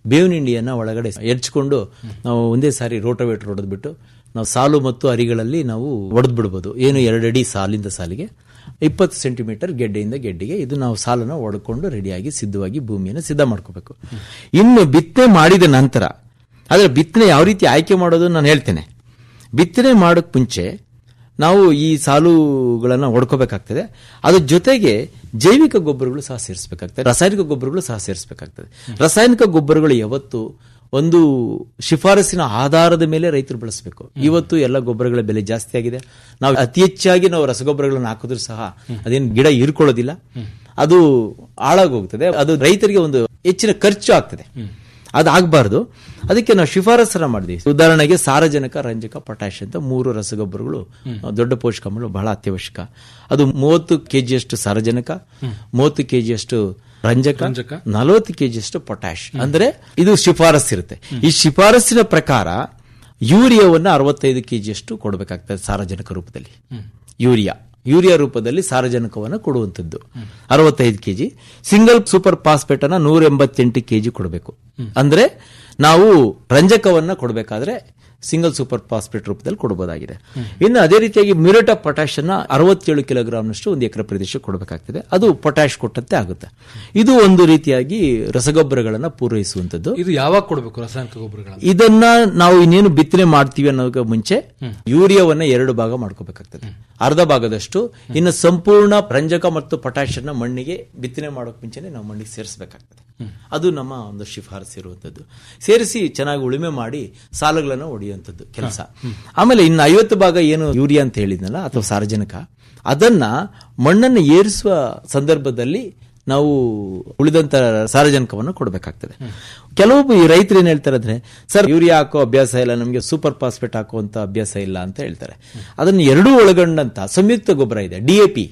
ಬೇವಿನ ಹಿಂಡಿಯನ್ನ ಒಳಗಡೆ ಎರ್ಚ್ಕೊಂಡು ನಾವು ಒಂದೇ ಸಾರಿ ರೋಟೋವೇಟರ್ ಹೊಡೆದ್ಬಿಟ್ಟು ನಾವು ಸಾಲು ಮತ್ತು ಅರಿಗಳಲ್ಲಿ ನಾವು ಒಡೆದು ಬಿಡ್ಬೋದು ಏನು ಎರಡಡಿ ಸಾಲಿಂದ ಸಾಲಿಗೆ ಇಪ್ಪತ್ತು ಸೆಂಟಿಮೀಟರ್ ಗೆಡ್ಡೆಯಿಂದ ಗೆಡ್ಡೆಗೆ ಇದು ನಾವು ಸಾಲನ್ನು ಒಡ್ಕೊಂಡು ರೆಡಿಯಾಗಿ ಸಿದ್ಧವಾಗಿ ಭೂಮಿಯನ್ನು ಸಿದ್ಧ ಮಾಡ್ಕೋಬೇಕು ಇನ್ನು ಬಿತ್ತನೆ ಮಾಡಿದ ನಂತರ ಆದರೆ ಬಿತ್ತನೆ ಯಾವ ರೀತಿ ಆಯ್ಕೆ ಮಾಡೋದು ನಾನು ಹೇಳ್ತೇನೆ ಬಿತ್ತನೆ ಮಾಡೋಕ್ ಮುಂಚೆ ನಾವು ಈ ಸಾಲುಗಳನ್ನು ಹೊಡ್ಕೋಬೇಕಾಗ್ತದೆ ಅದ್ರ ಜೊತೆಗೆ ಜೈವಿಕ ಗೊಬ್ಬರಗಳು ಸಹ ಸೇರಿಸಬೇಕಾಗ್ತದೆ ರಾಸಾಯನಿಕ ಗೊಬ್ಬರಗಳು ಸಹ ಸೇರಿಸಬೇಕಾಗ್ತದೆ ರಾಸಾಯನಿಕ ಗೊಬ್ಬರಗಳು ಯಾವತ್ತು ಒಂದು ಶಿಫಾರಸಿನ ಆಧಾರದ ಮೇಲೆ ರೈತರು ಬಳಸಬೇಕು ಇವತ್ತು ಎಲ್ಲ ಗೊಬ್ಬರಗಳ ಬೆಲೆ ಜಾಸ್ತಿ ಆಗಿದೆ ನಾವು ಅತಿ ಹೆಚ್ಚಾಗಿ ನಾವು ರಸಗೊಬ್ಬರಗಳನ್ನು ಹಾಕಿದ್ರು ಸಹ ಅದೇನು ಗಿಡ ಹೀರ್ಕೊಳ್ಳೋದಿಲ್ಲ ಅದು ಹಾಳಾಗೋಗ್ತದೆ ಅದು ರೈತರಿಗೆ ಒಂದು ಹೆಚ್ಚಿನ ಖರ್ಚು ಆಗ್ತದೆ ಅದಾಗಬಾರ್ದು ಅದಕ್ಕೆ ನಾವು ಶಿಫಾರಸನ್ನ ಮಾಡಿದ್ವಿ ಉದಾಹರಣೆಗೆ ಸಾರಜನಕ ರಂಜಕ ಪೊಟ್ಯಾಶ್ ಅಂತ ಮೂರು ರಸಗೊಬ್ಬರಗಳು ದೊಡ್ಡ ಪೋಷಕಾಂಶಗಳು ಬಹಳ ಅತ್ಯವಶ್ಯಕ ಅದು ಮೂವತ್ತು ಕೆಜಿಯಷ್ಟು ಸಾರಜನಕ ಮೂವತ್ತು ಕೆಜಿಯಷ್ಟು ರಂಜಕ ನಲವತ್ತು ಕೆಜಿಯಷ್ಟು ಪೊಟ್ಯಾಶ್ ಅಂದ್ರೆ ಇದು ಶಿಫಾರಸ್ ಇರುತ್ತೆ ಈ ಶಿಫಾರಸ್ಸಿನ ಪ್ರಕಾರ ಯೂರಿಯಾವನ್ನ ಅರವತ್ತೈದು ಕೆಜಿಯಷ್ಟು ಕೊಡಬೇಕಾಗ್ತದೆ ಸಾರಜನಕ ರೂಪದಲ್ಲಿ ಯೂರಿಯಾ ಯೂರಿಯಾ ರೂಪದಲ್ಲಿ ಸಾರಜನಕವನ್ನು ಕೊಡುವಂಥದ್ದು ಅರವತ್ತೈದು ಕೆಜಿ ಸಿಂಗಲ್ ಸೂಪರ್ ಫಾಸ್ಫೇಟ್ ಅನ್ನ ನೂರ ಎಂಬತ್ತೆಂಟು ಕೆಜಿ ಕೊಡಬೇಕು ಅಂದ್ರೆ ನಾವು ರಂಜಕವನ್ನ ಕೊಡಬೇಕಾದ್ರೆ ಸಿಂಗಲ್ ಸೂಪರ್ ಫಾಸ್ಫೇಟ್ ರೂಪದಲ್ಲಿ ಕೊಡಬಹುದಾಗಿದೆ ಇನ್ನು ಅದೇ ರೀತಿಯಾಗಿ ಮ್ಯೂರೇಟ್ ಆಫ್ ಪೊಟ್ಯಾಶ್ ಅನ್ನ ಅರವತ್ತೇಳು ಕಿಲೋಗ್ರಾಮ್ನಷ್ಟು ಒಂದು ಎಕರೆ ಪ್ರದೇಶಕ್ಕೆ ಕೊಡಬೇಕಾಗ್ತದೆ ಅದು ಪೊಟ್ಯಾಶ್ ಕೊಟ್ಟಂತೆ ಆಗುತ್ತೆ ಇದು ಒಂದು ರೀತಿಯಾಗಿ ರಸಗೊಬ್ಬರಗಳನ್ನು ಪೂರೈಸುವಂತದ್ದು ಇದು ಯಾವಾಗ ಕೊಡಬೇಕು ರಾಸಾಯನಿಕ ಗೊಬ್ಬರಗಳನ್ನು ಇದನ್ನ ನಾವು ಇನ್ನೇನು ಬಿತ್ತನೆ ಮಾಡ್ತೀವಿ ಅನ್ನೋದಕ್ಕೆ ಮುಂಚೆ ಯೂರಿಯಾವನ್ನ ಎರಡು ಭಾಗ ಮಾಡ್ಕೋಬೇಕಾಗ್ತದೆ ಅರ್ಧ ಭಾಗದಷ್ಟು ಇನ್ನು ಸಂಪೂರ್ಣ ರಂಜಕ ಮತ್ತು ಪೊಟ್ಯಾಶ್ ಅನ್ನ ಮಣ್ಣಿಗೆ ಬಿತ್ತನೆ ಮಾಡೋಕ್ ಮುಂಚೆನೆ ನಾವು ಮಣ್ಣಿಗೆ ಸೇರಿಸಬೇಕಾಗ್ತದೆ ಅದು ನಮ್ಮ ಒಂದು ಶಿಫಾರಸು ಇರುವಂತದ್ದು ಸೇರಿಸಿ ಚೆನ್ನಾಗಿ ಉಳುಮೆ ಮಾಡಿ ಸಾಲುಗಳನ್ನು ಹೊಡೆಯುವಂಥದ್ದು ಕೆಲಸ ಆಮೇಲೆ ಇನ್ನು ಐವತ್ತು ಭಾಗ ಏನು ಯೂರಿಯಾ ಅಂತ ಹೇಳಿದ್ನಲ್ಲ ಅಥವಾ ಸಾರಜನಕ ಅದನ್ನ ಮಣ್ಣನ್ನು ಏರಿಸುವ ಸಂದರ್ಭದಲ್ಲಿ ನಾವು ಉಳಿದಂತ ಸಾರಜನಕವನ್ನು ಕೊಡಬೇಕಾಗ್ತದೆ ಕೆಲವೊಬ್ಬ ಈ ರೈತರು ಏನ್ ಹೇಳ್ತಾರೆ ಅಂದ್ರೆ ಸರ್ ಯೂರಿಯಾ ಹಾಕೋ ಅಭ್ಯಾಸ ಇಲ್ಲ ನಮಗೆ ಸೂಪರ್ ಫಾಸ್ಫೇಟ್ ಹಾಕುವಂತ ಅಭ್ಯಾಸ ಇಲ್ಲ ಅಂತ ಹೇಳ್ತಾರೆ ಅದನ್ನು ಎರಡೂ ಒಳಗೊಂಡಂತ ಸಂಯುಕ್ತ ಗೊಬ್ಬರ ಇದೆ ಡಿಎಪಿ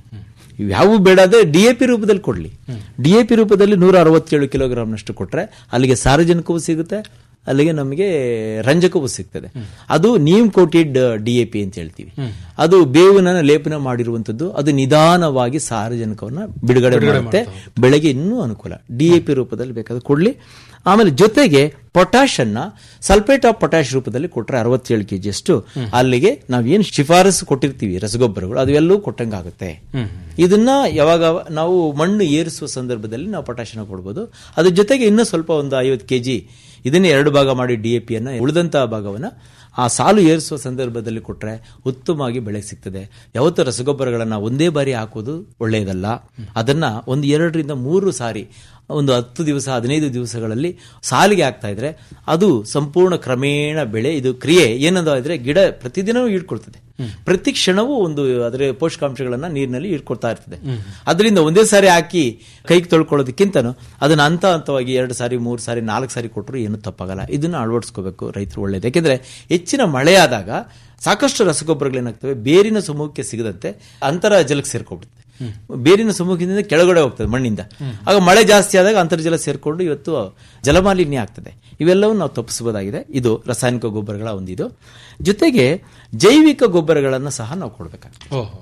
ಯಾವ ಬೇಡ ಅಂದ್ರೆ ಡಿಎಪಿ ರೂಪದಲ್ಲಿ ಕೊಡ್ಲಿ ಡಿಎಪಿ ರೂಪದಲ್ಲಿ ನೂರ ಅರವತ್ತೇಳು ಕಿಲೋಗ್ರಾಮ್ನಷ್ಟು ಕೊಟ್ರೆ ಅಲ್ಲಿಗೆ ಸಾರಜನಕವೂ ಸಿಗುತ್ತೆ ಅಲ್ಲಿಗೆ ನಮಗೆ ರಂಜಕವೂ ಸಿಗ್ತದೆ ಅದು ನೀಮ್ ಕೋಟೆಡ್ ಡಿಎಪಿ ಅಂತ ಹೇಳ್ತೀವಿ ಅದು ಬೇವಿನ ಲೇಪನ ಮಾಡಿರುವಂತದ್ದು ಅದು ನಿಧಾನವಾಗಿ ಸಾರಜನಕವನ್ನ ಬಿಡುಗಡೆ ಮಾಡುತ್ತೆ ಬೆಳೆಗೆ ಇನ್ನೂ ಅನುಕೂಲ ಡಿಎಪಿ ರೂಪದಲ್ಲಿ ಬೇಕಾದ್ರೆ ಕೊಡ್ಲಿ ಆಮೇಲೆ ಜೊತೆಗೆ ಪೊಟ್ಯಾಶ್ ಅನ್ನ ಸಲ್ಫೇಟ್ ಆಫ್ ಪೊಟ್ಯಾಶ್ ರೂಪದಲ್ಲಿ ಕೊಟ್ರೆ ಅರವತ್ತೇಳು ಕೆಜಿ ಅಷ್ಟು ಅಲ್ಲಿಗೆ ನಾವೇನು ಶಿಫಾರಸು ಕೊಟ್ಟಿರ್ತೀವಿ ರಸಗೊಬ್ಬರಗಳು ಅದು ಎಲ್ಲವೂ ಕೊಟ್ಟಂಗಾಗುತ್ತೆ ಇದನ್ನ ಯಾವಾಗ ನಾವು ಮಣ್ಣು ಏರಿಸುವ ಸಂದರ್ಭದಲ್ಲಿ ನಾವು ಪೊಟ್ಯಾಶನ ಕೊಡ್ಬೋದು ಅದ್ರ ಜೊತೆಗೆ ಇನ್ನೂ ಸ್ವಲ್ಪ ಒಂದು ಐವತ್ತು ಕೆಜಿ ಇದನ್ನೇ ಎರಡು ಭಾಗ ಮಾಡಿ ಡಿ ಎ ಪಿಯನ್ನು ಉಳಿದಂತಹ ಭಾಗವನ್ನ ಆ ಸಾಲು ಏರಿಸುವ ಸಂದರ್ಭದಲ್ಲಿ ಕೊಟ್ರೆ ಉತ್ತಮವಾಗಿ ಬೆಳೆ ಸಿಗ್ತದೆ ಯಾವತ್ತೂ ರಸಗೊಬ್ಬರಗಳನ್ನ ಒಂದೇ ಬಾರಿ ಹಾಕೋದು ಒಳ್ಳೆಯದಲ್ಲ ಅದನ್ನ ಒಂದು ಎರಡರಿಂದ ಮೂರು ಸಾರಿ ಒಂದು ಹತ್ತು ದಿವಸ ಹದಿನೈದು ದಿವಸಗಳಲ್ಲಿ ಸಾಲಿಗೆ ಆಗ್ತಾ ಇದ್ರೆ ಅದು ಸಂಪೂರ್ಣ ಕ್ರಮೇಣ ಬೆಳೆ ಇದು ಕ್ರಿಯೆ ಏನಂದ್ರೆ ಗಿಡ ಪ್ರತಿದಿನವೂ ಇಟ್ಕೊಳ್ತದೆ ಪ್ರತಿ ಕ್ಷಣವೂ ಒಂದು ಅದರ ಪೋಷಕಾಂಶಗಳನ್ನ ನೀರಿನಲ್ಲಿ ಇಟ್ಕೊಳ್ತಾ ಇರ್ತದೆ ಅದರಿಂದ ಒಂದೇ ಸಾರಿ ಹಾಕಿ ಕೈಗೆ ತೊಳ್ಕೊಳ್ಳೋದಕ್ಕಿಂತನೂ ಅದನ್ನ ಹಂತ ಹಂತವಾಗಿ ಎರಡು ಸಾರಿ ಮೂರು ಸಾರಿ ನಾಲ್ಕು ಸಾರಿ ಕೊಟ್ಟರು ಏನು ತಪ್ಪಾಗಲ್ಲ ಇದನ್ನ ಅಳವಡಿಸ್ಕೋಬೇಕು ರೈತರು ಒಳ್ಳೇದು ಯಾಕೆಂದ್ರೆ ಹೆಚ್ಚಿನ ಮಳೆಯಾದಾಗ ಸಾಕಷ್ಟು ರಸಗೊಬ್ಬರಗಳೇನಾಗ್ತವೆ ಬೇರಿನ ಸಮೂಹಕ್ಕೆ ಸಿಗದಂತೆ ಅಂತರ ಜಲಕ್ಕೆ ಸೇರ್ಕೊಬಿಡುತ್ತೆ ಬೇರಿನ ಸಮೂಹದಿಂದ ಕೆಳಗಡೆ ಹೋಗ್ತದೆ ಮಣ್ಣಿಂದ ಆಗ ಮಳೆ ಜಾಸ್ತಿ ಆದಾಗ ಅಂತರ್ಜಲ ಸೇರ್ಕೊಂಡು ಇವತ್ತು ಜಲಮಾಲಿನ್ಯ ಆಗ್ತದೆ ಇವೆಲ್ಲವನ್ನು ನಾವು ತಪ್ಪಿಸಬಹುದಾಗಿದೆ ಇದು ರಾಸಾಯನಿಕ ಗೊಬ್ಬರಗಳ ಒಂದಿದು ಜೊತೆಗೆ ಜೈವಿಕ ಗೊಬ್ಬರಗಳನ್ನು ಸಹ ನಾವು ಕೊಡಬೇಕಾಗ್ತದೆ ಓಹೋ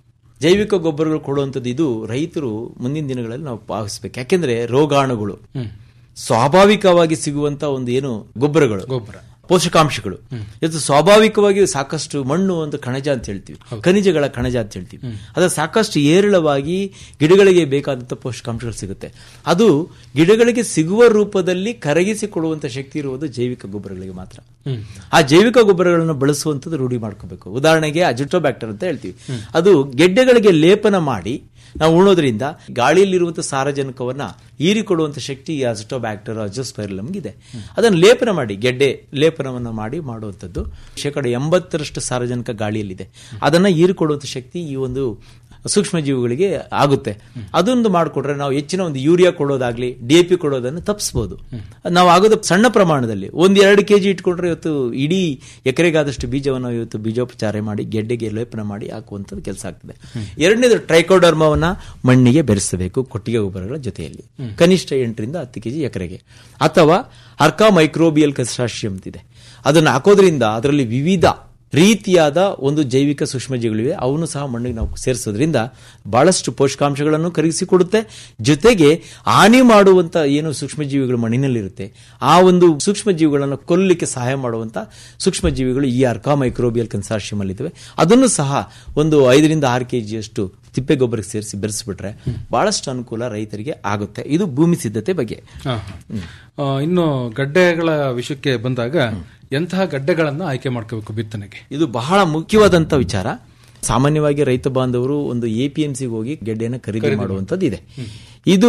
ಜೈವಿಕ ಗೊಬ್ಬರಗಳು ಕೊಡುವಂಥದ್ದು ಇದು ರೈತರು ಮುಂದಿನ ದಿನಗಳಲ್ಲಿ ನಾವು ಭಾವಿಸ್ಬೇಕು ಯಾಕೆಂದ್ರೆ ರೋಗಾಣುಗಳು ಸ್ವಾಭಾವಿಕವಾಗಿ ಸಿಗುವಂತ ಒಂದು ಏನು ಗೊಬ್ಬರಗಳು ಗೊಬ್ಬರ ಪೋಷಕಾಂಶಗಳು ಇದು ಸ್ವಾಭಾವಿಕವಾಗಿ ಸಾಕಷ್ಟು ಮಣ್ಣು ಒಂದು ಕಣಜ ಅಂತ ಹೇಳ್ತೀವಿ ಖನಿಜಗಳ ಕಣಜ ಅಂತ ಹೇಳ್ತೀವಿ ಅದ ಸಾಕಷ್ಟು ಏರಳವಾಗಿ ಗಿಡಗಳಿಗೆ ಬೇಕಾದಂತ ಪೋಷಕಾಂಶಗಳು ಸಿಗುತ್ತೆ ಅದು ಗಿಡಗಳಿಗೆ ಸಿಗುವ ರೂಪದಲ್ಲಿ ಕರಗಿಸಿ ಕೊಡುವಂತ ಶಕ್ತಿ ಇರುವುದು ಜೈವಿಕ ಗೊಬ್ಬರಗಳಿಗೆ ಮಾತ್ರ ಆ ಜೈವಿಕ ಗೊಬ್ಬರಗಳನ್ನು ಬಳಸುವಂಥದ್ದು ರೂಢಿ ಮಾಡ್ಕೋಬೇಕು ಉದಾಹರಣೆಗೆ ಅಜಿಟೋಬ್ಯಾಕ್ಟರ್ ಅಂತ ಹೇಳ್ತೀವಿ ಅದು ಗೆಡ್ಡೆಗಳಿಗೆ ಲೇಪನ ಮಾಡಿ ನಾವು ಉಣ್ಣೋದ್ರಿಂದ ಗಾಳಿಯಲ್ಲಿರುವಂತಹ ಸಾರಜನಕವನ್ನ ಹೀರಿಕೊಡುವಂತ ಶಕ್ತಿ ಈ ಅಜಿಟೋಬ್ಯಾಕ್ಟರ್ ಅಜೋಸ್ಪೈರಲಮ್ಗಿದೆ ಅದನ್ನು ಲೇಪನ ಮಾಡಿ ಗೆಡ್ಡೆ ಲೇಪನವನ್ನು ಮಾಡಿ ಮಾಡುವಂಥದ್ದು ಶೇಕಡ ಎಂಬತ್ತರಷ್ಟು ಸಾರಜನಕ ಗಾಳಿಯಲ್ಲಿದೆ ಅದನ್ನ ಹೀರಿಕೊಡುವಂತ ಶಕ್ತಿ ಈ ಒಂದು ಸೂಕ್ಷ್ಮ ಜೀವಿಗಳಿಗೆ ಆಗುತ್ತೆ ಅದೊಂದು ಮಾಡಿಕೊಟ್ರೆ ನಾವು ಹೆಚ್ಚಿನ ಒಂದು ಯೂರಿಯಾ ಕೊಡೋದಾಗ್ಲಿ ಡಿ ಎ ಪಿ ಕೊಡೋದನ್ನು ತಪ್ಪಿಸಬಹುದು ನಾವು ಆಗೋದು ಸಣ್ಣ ಪ್ರಮಾಣದಲ್ಲಿ ಒಂದ್ ಎರಡು ಕೆಜಿ ಇಟ್ಕೊಂಡ್ರೆ ಇವತ್ತು ಇಡೀ ಎಕರೆಗಾದಷ್ಟು ಬೀಜವನ್ನು ಇವತ್ತು ಬೀಜೋಪಚಾರ ಮಾಡಿ ಗೆಡ್ಡೆಗೆ ಲೇಪನ ಮಾಡಿ ಹಾಕುವಂಥದ್ದು ಕೆಲಸ ಆಗ್ತದೆ ಎರಡನೇದು ಟ್ರೈಕೋಡರ್ಮವನ್ನ ಮಣ್ಣಿಗೆ ಬೆರೆಸಬೇಕು ಕೊಟ್ಟಿಗೆ ಗೊಬ್ಬರಗಳ ಜೊತೆಯಲ್ಲಿ ಕನಿಷ್ಠ ಎಂಟರಿಂದ ಹತ್ತು ಕೆಜಿ ಎಕರೆಗೆ ಅಥವಾ ಅರ್ಕಾ ಮೈಕ್ರೋಬಿಯಲ್ ಕಸ್ಟಾಶಿಯಂ ಅಂತಿದೆ ಅದನ್ನು ಹಾಕೋದ್ರಿಂದ ಅದರಲ್ಲಿ ವಿವಿಧ ರೀತಿಯಾದ ಒಂದು ಜೈವಿಕ ಸೂಕ್ಷ್ಮಜೀವಿಗಳಿವೆ ಅವನ್ನು ಸಹ ಮಣ್ಣಿಗೆ ನಾವು ಸೇರಿಸೋದ್ರಿಂದ ಬಹಳಷ್ಟು ಪೋಷಕಾಂಶಗಳನ್ನು ಕರಗಿಸಿಕೊಡುತ್ತೆ ಜೊತೆಗೆ ಹಾನಿ ಮಾಡುವಂತ ಏನು ಸೂಕ್ಷ್ಮಜೀವಿಗಳು ಮಣ್ಣಿನಲ್ಲಿರುತ್ತೆ ಆ ಒಂದು ಸೂಕ್ಷ್ಮಜೀವಿಗಳನ್ನು ಕೊಲ್ಲಲಿಕ್ಕೆ ಸಹಾಯ ಮಾಡುವಂತ ಸೂಕ್ಷ್ಮಜೀವಿಗಳು ಈ ಅರ್ಕಾ ಮೈಕ್ರೋಬಿಯಲ್ ಕನ್ಸಾರ್ಷಿಯಂ ಅಲ್ಲಿದ್ದಾವೆ ಅದನ್ನು ಸಹ ಒಂದು ಐದರಿಂದ ಆರು ಕೆಜಿಯಷ್ಟು ತಿಪ್ಪೆ ಗೊಬ್ಬರಕ್ಕೆ ಸೇರಿಸಿ ಬೆರೆಸಿಬಿಟ್ರೆ ಬಹಳಷ್ಟು ಅನುಕೂಲ ರೈತರಿಗೆ ಆಗುತ್ತೆ ಇದು ಭೂಮಿ ಸಿದ್ಧತೆ ಬಗ್ಗೆ ಹಾ, ಹಾ. ಆ, ಇನ್ನು ಗಡ್ಡೆಗಳ ವಿಷಯಕ್ಕೆ ಬಂದಾಗ ಎಂತಹ ಗಡ್ಡೆಗಳನ್ನ ಆಯ್ಕೆ ಮಾಡ್ಕೋಬೇಕು ಬಿತ್ತನೆಗೆ ಇದು ಬಹಳ ಮುಖ್ಯವಾದಂತ ವಿಚಾರ ಸಾಮಾನ್ಯವಾಗಿ ರೈತ ಬಾಂಧವರು ಒಂದು ಎ ಪಿ ಎಂ ಸಿಗೆ ಹೋಗಿ ಗೆಡ್ಡೆಯನ್ನು ಖರೀದಿ ಮಾಡುವಂತದ್ದು ಇದೆ ಇದು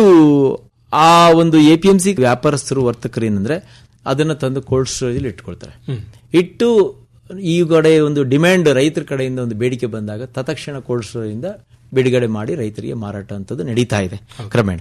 ಆ ಒಂದು ಎ ಪಿ ಎಂ ಸಿ ವ್ಯಾಪಾರಸ್ಥರು ವರ್ತಕರು ಏನಂದ್ರೆ ಅದನ್ನ ತಂದು ಕೋಲ್ಡ್ ಸ್ಟೋರೇಜ್ ಇಟ್ಕೊಳ್ತಾರೆ ಇಟ್ಟು ಈ ಕಡೆ ಒಂದು ಡಿಮ್ಯಾಂಡ್ ರೈತರ ಕಡೆಯಿಂದ ಒಂದು ಬೇಡಿಕೆ ಬಂದಾಗ ತತ್ಕ್ಷಣ ಕೋಲ್ಡ್ ಸ್ಟೋರೇಜ್ ಇಂದ ಬಿಡುಗಡೆ ಮಾಡಿ ರೈತರಿಗೆ ಮಾರಾಟ ಅಂತದ್ದು ನಡೀತಾ ಇದೆ ಕ್ರಮೇಣ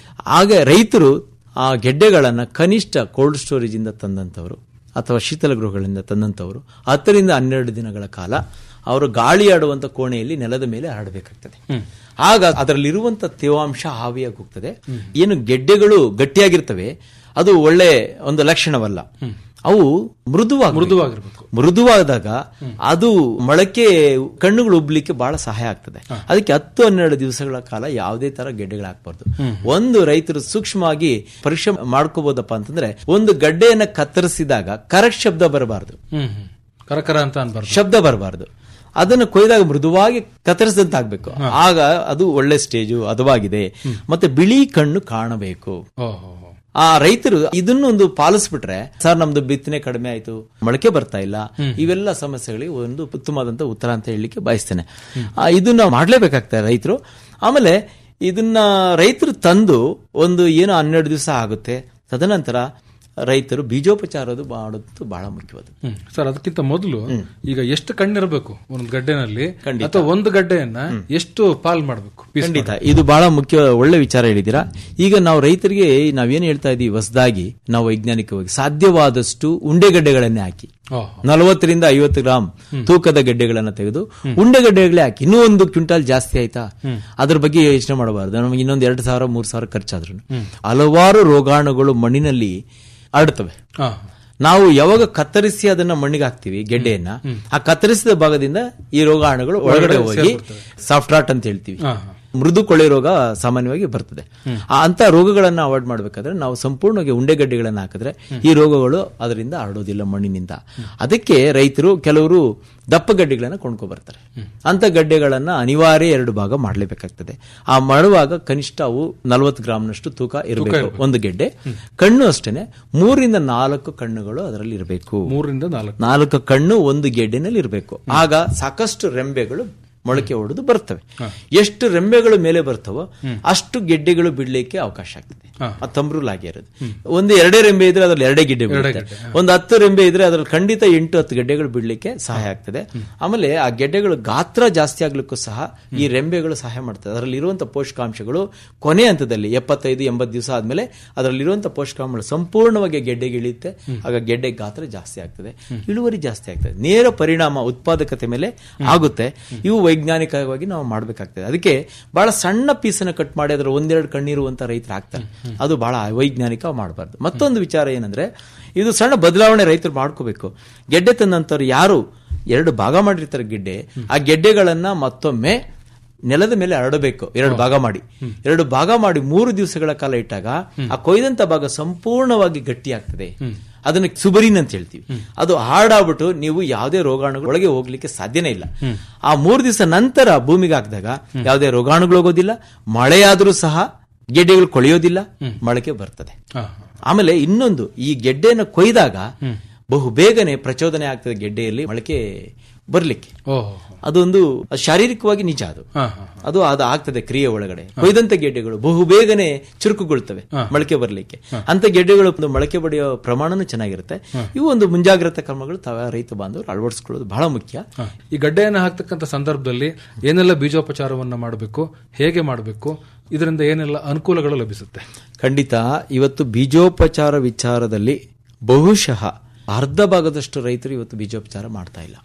ಆಗ ರೈತರು ಆ ಗೆಡ್ಡೆಗಳನ್ನ ಕನಿಷ್ಠ ಕೋಲ್ಡ್ ಸ್ಟೋರೇಜ್ ಇಂದ ತಂದಂತವರು ಅಥವಾ ಶೀತಲ ಗೃಹಗಳಿಂದ ತಂದಂತವರು ಹತ್ತರಿಂದ ಹನ್ನೆರಡು ದಿನಗಳ ಕಾಲ ಅವರು ಗಾಳಿ ಆಡುವಂತ ಕೋಣೆಯಲ್ಲಿ ನೆಲದ ಮೇಲೆ ಹರಡಬೇಕಾಗ್ತದೆ ಆಗ ಅದರಲ್ಲಿರುವಂತ ತೇವಾಂಶ ಹಾವಿಯಾಗಿ ಹೋಗ್ತದೆ ಏನು ಗೆಡ್ಡೆಗಳು ಗಟ್ಟಿಯಾಗಿರ್ತವೆ ಅದು ಒಳ್ಳೆ ಒಂದು ಲಕ್ಷಣವಲ್ಲ ಅವು ಮೃದುವಾಗಿ ಮೃದುವಾಗಿರ್ಬೇಕು. ಮೃದುವಾದಾಗ ಅದು ಮೊಳಕೆ ಕಣ್ಣುಗಳು ಉಬ್ಲಿಕ್ಕೆ ಬಹಳ ಸಹಾಯ ಆಗ್ತದೆ ಅದಕ್ಕೆ ಹತ್ತು ಹನ್ನೆರಡು ದಿವಸಗಳ ಕಾಲ ಯಾವುದೇ ತರ ಗೆಡ್ಡೆಗಳು ಹಾಕ್ಬಾರ್ದು ಒಂದು ರೈತರು ಸೂಕ್ಷ್ಮವಾಗಿ ಪರೀಕ್ಷೆ ಮಾಡ್ಕೋಬಹುದಪ್ಪ ಅಂತಂದ್ರೆ ಒಂದು ಗಡ್ಡೆಯನ್ನ ಕತ್ತರಿಸಿದಾಗ ಕರೆಕ್ಟ್ ಶಬ್ದ ಬರಬಾರದು ಹ್ಮ್ ಹ್ಮ್. ಕರಕರ ಅಂತ ಅನ್ಬಾರ್ದು ಶಬ್ದ ಬರಬಾರದು ಅದನ್ನು ಕೊಯ್ದಾಗ ಮೃದುವಾಗಿ ಕತ್ತರಿಸಿದಂತ ಆಗ್ಬೇಕು ಆಗ ಅದು ಒಳ್ಳೆ ಸ್ಟೇಜು ಅದವಾಗಿದೆ ಮತ್ತೆ ಬಿಳಿ ಕಣ್ಣು ಕಾಣಬೇಕು ಓಹೋ ಆ ರೈತರು ಇದನ್ನು ಒಂದು ಪಾಲಿಸ್ಬಿಟ್ರೆ ಸರ್ ನಮ್ದು ಬಿತ್ತನೆ ಕಡಿಮೆ ಆಯ್ತು ಮೊಳಕೆ ಬರ್ತಾ ಇಲ್ಲ ಇವೆಲ್ಲ ಸಮಸ್ಯೆಗಳಿಗೆ ಒಂದು ಉತ್ತಮವಾದಂತ ಉತ್ತರ ಅಂತ ಹೇಳಲಿಕ್ಕೆ ಬಯಸ್ತೇನೆ ಆ, ಇದನ್ನ ಮಾಡ್ಲೇಬೇಕಾಗ್ತದೆ ರೈತರು ಆಮೇಲೆ ಇದನ್ನ ರೈತರು ತಂದು ಒಂದು ಏನು ಹನ್ನೆರಡು ದಿವಸ ಆಗುತ್ತೆ ತದನಂತರ ರೈತರು ಬೀಜೋಪಚಾರದು ಮಾಡೋದು ಬಹಳ ಮುಖ್ಯವಾದ ಹ್ಮ್ ಸರ್ ಅದಕ್ಕಿಂತ ಮೊದಲು ಈಗ ಎಷ್ಟು ಕಣ್ಣಿರಬೇಕು ಒಂದು ಗಡ್ಡೆನಲ್ಲಿ ಅಥವಾ ಒಂದು ಗಡ್ಡೆಯನ್ನ ಎಷ್ಟು ಪಾಲ್ ಮಾಡಬೇಕು ಖಂಡಿತ ಇದು ಬಹಳ ಮುಖ್ಯ ಒಳ್ಳೆ ವಿಚಾರ ಹೇಳಿದ್ದೀರಾ ಈಗ ನಾವು ರೈತರಿಗೆ ನಾವೇನ್ ಹೇಳ್ತಾ ಇದೀವಿ ಹೊಸದಾಗಿ ನಾವು ವೈಜ್ಞಾನಿಕವಾಗಿ ಸಾಧ್ಯವಾದಷ್ಟು ಉಂಡೆಗಡ್ಡೆಗಳನ್ನೇ ಹಾಕಿ ನಲವತ್ತರಿಂದ ಐವತ್ತು ಗ್ರಾಮ್ ತೂಕದ ಗೆಡ್ಡೆಗಳನ್ನ ತೆಗೆದು ಉಂಡೆಗಡ್ಡೆಗಳೇ ಹಾಕಿ ಇನ್ನೂ ಒಂದು ಕ್ವಿಂಟಾಲ್ ಜಾಸ್ತಿ ಆಯ್ತಾ ಅದ್ರ ಬಗ್ಗೆ ಯೋಚನೆ ಮಾಡಬಾರ್ದು ನಮಗೆ ಇನ್ನೊಂದು ಎರಡು ಸಾವಿರ ಮೂರ್ ಸಾವಿರ ಖರ್ಚಾದ್ರು ಹಲವಾರು ರೋಗಾಣುಗಳು ಮಣ್ಣಿನಲ್ಲಿ ಹರಡ್ತವೆ ಹಾ ನಾವು ಯಾವಾಗ ಕತ್ತರಿಸಿ ಅದನ್ನ ಮಣ್ಣಿಗೆ ಹಾಕ್ತಿವಿ ಗೆಡ್ಡೆಯನ್ನ ಆ ಕತ್ತರಿಸಿದ ಭಾಗದಿಂದ ಈ ರೋಗಾಣುಗಳು ಒಳಗಡೆ ಹೋಗಿ ಸಾಫ್ಟ್ ರಾಟ್ ಅಂತ ಹೇಳ್ತೀವಿ ಹಾ ಮೃದು ಕೊಳೆ ರೋಗ ಸಾಮಾನ್ಯವಾಗಿ ಬರ್ತದೆ ಆ ಅಂತ ರೋಗಗಳನ್ನ ಅವಾಯ್ಡ್ ಮಾಡಬೇಕಾದ್ರೆ ನಾವು ಸಂಪೂರ್ಣವಾಗಿ ಉಂಡೆಗಡ್ಡೆಗಳನ್ನ ಹಾಕಿದ್ರೆ ಈ ರೋಗಗಳು ಅದರಿಂದ ಹರಡೋದಿಲ್ಲ ಮಣ್ಣಿನಿಂದ ಅದಕ್ಕೆ ರೈತರು ಕೆಲವರು ದಪ್ಪ ಗಡ್ಡೆಗಳನ್ನ ಕೊಂಡ್ಕೊ ಬರ್ತಾರೆ ಅಂತ ಗಡ್ಡೆಗಳನ್ನ ಅನಿವಾರ್ಯ ಎರಡು ಭಾಗ ಮಾಡಲೇಬೇಕಾಗ್ತದೆ ಆ ಮಾಡುವಾಗ ಕನಿಷ್ಠ ಅವು ನಲವತ್ತು ಗ್ರಾಮ್ನಷ್ಟು ತೂಕ ಇರಬೇಕು ಒಂದು ಗೆಡ್ಡೆ ಕಣ್ಣು ಅಷ್ಟೇನೆ ಮೂರಿಂದ ನಾಲ್ಕು ಕಣ್ಣುಗಳು ಅದರಲ್ಲಿ ಇರಬೇಕು ಮೂರರಿಂದ ನಾಲ್ಕು ನಾಲ್ಕು ಕಣ್ಣು ಒಂದು ಗೆಡ್ಡೆನಲ್ಲಿ ಇರಬೇಕು ಆಗ ಸಾಕಷ್ಟು ರೆಂಬೆಗಳು ಮೊಳಕೆ ಹೊಡೆದು ಬರ್ತವೆ ಎಷ್ಟು ರೆಂಬೆಗಳು ಮೇಲೆ ಬರ್ತವೋ ಅಷ್ಟು ಗೆಡ್ಡೆಗಳು ಬಿಡ್ಲಿಕ್ಕೆ ಅವಕಾಶ ಆಗ್ತದೆ ಆ ತಂಬ್ರೂಲ್ ಆಗಿ ಇರೋದು ಒಂದು ಎರಡೇ ರೆಂಬೆ ಇದ್ರೆ ಅದ್ರಲ್ಲಿ ಎರಡೇ ಗೆಡ್ಡೆ ಬೀಳುತ್ತೆ ಒಂದು ಹತ್ತು ರೆಂಬೆ ಇದ್ರೆ ಅದ್ರಲ್ಲಿ ಖಂಡಿತ ಎಂಟು ಹತ್ತು ಗೆಡ್ಡೆಗಳು ಬಿಡ್ಲಿಕ್ಕೆ ಸಹಾಯ ಆಗ್ತದೆ ಆಮೇಲೆ ಆ ಗೆಡ್ಡೆಗಳು ಗಾತ್ರ ಜಾಸ್ತಿ ಆಗ್ಲಿಕ್ಕೂ ಸಹ ಈ ರೆಂಬೆಗಳು ಸಹಾಯ ಮಾಡ್ತದೆ ಅದರಲ್ಲಿ ಇರುವಂತ ಪೋಷಕಾಂಶಗಳು ಕೊನೆ ಹಂತದಲ್ಲಿ ಎಪ್ಪತ್ತೈದು ಎಂಬತ್ತು ದಿವಸ ಆದ್ಮೇಲೆ ಅದರಲ್ಲಿ ಇರುವಂತ ಪೋಷಕಾಂಶಗಳು ಸಂಪೂರ್ಣವಾಗಿ ಗೆಡ್ಡೆಗೆ ಇಳಿಯುತ್ತೆ ಆಗ ಗೆಡ್ಡೆ ಗಾತ್ರ ಜಾಸ್ತಿ ಆಗ್ತದೆ ಇಳುವರಿ ಜಾಸ್ತಿ ಆಗ್ತದೆ ನೇರ ಪರಿಣಾಮ ಉತ್ಪಾದಕತೆ ಮೇಲೆ ಆಗುತ್ತೆ ಇವು ವೈಜ್ಞಾನಿಕವಾಗಿ ನಾವು ಮಾಡಬೇಕಾಗ್ತದೆ ಅದಕ್ಕೆ ಬಹಳ ಸಣ್ಣ ಪೀಸನ್ನ ಕಟ್ ಮಾಡಿ ಅದರ ಒಂದೆರಡು ಕಣ್ಣಿರುವಂತ ರೈತರು ಆಗ್ತಾರೆ ಅದು ಬಹಳ ಅವೈಜ್ಞಾನಿಕ ಮಾಡಬಾರ್ದು ಮತ್ತೊಂದು ವಿಚಾರ ಏನಂದ್ರೆ ಇದು ಸಣ್ಣ ಬದಲಾವಣೆ ರೈತರು ಮಾಡ್ಕೋಬೇಕು ಗೆಡ್ಡೆ ತಂದಂತವ್ರು ಯಾರು ಎರಡು ಭಾಗ ಮಾಡಿರ್ತಾರೆ ಗೆಡ್ಡೆ ಆ ಗೆಡ್ಡೆಗಳನ್ನ ಮತ್ತೊಮ್ಮೆ ನೆಲದ ಮೇಲೆ ಹರಡಬೇಕು ಎರಡು ಭಾಗ ಮಾಡಿ ಎರಡು ಭಾಗ ಮಾಡಿ ಮೂರು ದಿವಸಗಳ ಕಾಲ ಇಟ್ಟಾಗ ಆ ಕೊಯ್ದಂತ ಭಾಗ ಸಂಪೂರ್ಣವಾಗಿ ಗಟ್ಟಿ ಆಗ್ತದೆ ಅದನ್ನ ಸುಬರಿನ್ ಅಂತ ಹೇಳ್ತೀವಿ ಅದು ಹಾಡಾಗ್ಬಿಟ್ಟು ನೀವು ಯಾವುದೇ ರೋಗಾಣುಗಳು ಒಳಗೆ ಹೋಗ್ಲಿಕ್ಕೆ ಸಾಧ್ಯನೇ ಇಲ್ಲ ಆ ಮೂರು ದಿವಸ ನಂತರ ಭೂಮಿಗೆ ಹಾಕಿದಾಗ ಯಾವುದೇ ರೋಗಾಣುಗಳು ಹೋಗೋದಿಲ್ಲ ಮಳೆಯಾದ್ರೂ ಸಹ ಗೆಡ್ಡೆಗಳು ಕೊಳೆಯೋದಿಲ್ಲ ಮೊಳಕೆ ಬರ್ತದೆ ಹಾ ಆಮೇಲೆ ಇನ್ನೊಂದು ಈ ಗೆಡ್ಡೆಯನ್ನು ಕೊಯ್ದಾಗ ಬಹು ಬೇಗನೆ ಪ್ರಚೋದನೆ ಆಗ್ತದೆ ಗೆಡ್ಡೆಯಲ್ಲಿ ಮೊಳಕೆ ಬರ್ಲಿಕ್ಕೆ ಓಹೋ ಅದೊಂದು ಶಾರೀರಿಕವಾಗಿ ನಿಜ ಅದು ಹಾ ಹಾ ಅದು ಅದು ಆಗ್ತದೆ ಕ್ರಿಯೆ ಒಳಗಡೆ ಕೊಯ್ದಂತ ಗೆಡ್ಡೆಗಳು ಬಹು ಬೇಗನೆ ಚುರುಕುಗೊಳ್ತವೆ ಮೊಳಕೆ ಬರಲಿಕ್ಕೆ ಅಂತ ಗೆಡ್ಡೆಗಳು ಒಂದು ಮೊಳಕೆ ಬಡಿಯೋ ಪ್ರಮಾಣನೂ ಚೆನ್ನಾಗಿರುತ್ತೆ ಇವು ಒಂದು ಮುಂಜಾಗ್ರತಾ ಕ್ರಮಗಳು ತಾವ ರೈತ ಬಾಂಧವರು ಅಳವಡಿಸ್ಕೊಳ್ಳೋದು ಬಹಳ ಮುಖ್ಯ ಹಾ. ಈ ಗಡ್ಡೆಯನ್ನು ಹಾಕ್ತಕ್ಕಂಥ ಸಂದರ್ಭದಲ್ಲಿ ಏನೆಲ್ಲ ಬೀಜೋಪಚಾರವನ್ನ ಮಾಡಬೇಕು ಹೇಗೆ ಮಾಡಬೇಕು ಇದರಿಂದ ಏನೆಲ್ಲ ಅನುಕೂಲಗಳು ಲಭಿಸುತ್ತೆ ಖಂಡಿತ ಇವತ್ತು ಬೀಜೋಪಚಾರ ವಿಚಾರದಲ್ಲಿ ಬಹುಶಃ ಅರ್ಧ ಭಾಗದಷ್ಟು ರೈತರು ಇವತ್ತು ಬೀಜೋಪಚಾರ ಮಾಡ್ತಾ ಇಲ್ಲ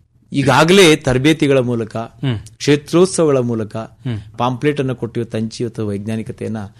ಈಗಾಗಲೇ ತರಬೇತಿಗಳ ಮೂಲಕ ಕ್ಷೇತ್ರೋತ್ಸವಗಳ ಮೂಲಕ ಪಾಂಪ್ಲೆಟ್ ಅನ್ನು ಕೊಟ್ಟು ಇವತ್ತು ಹಂಚಿ ಇವತ್ತು ವೈಜ್ಞಾನಿಕತೆಯನ್ನ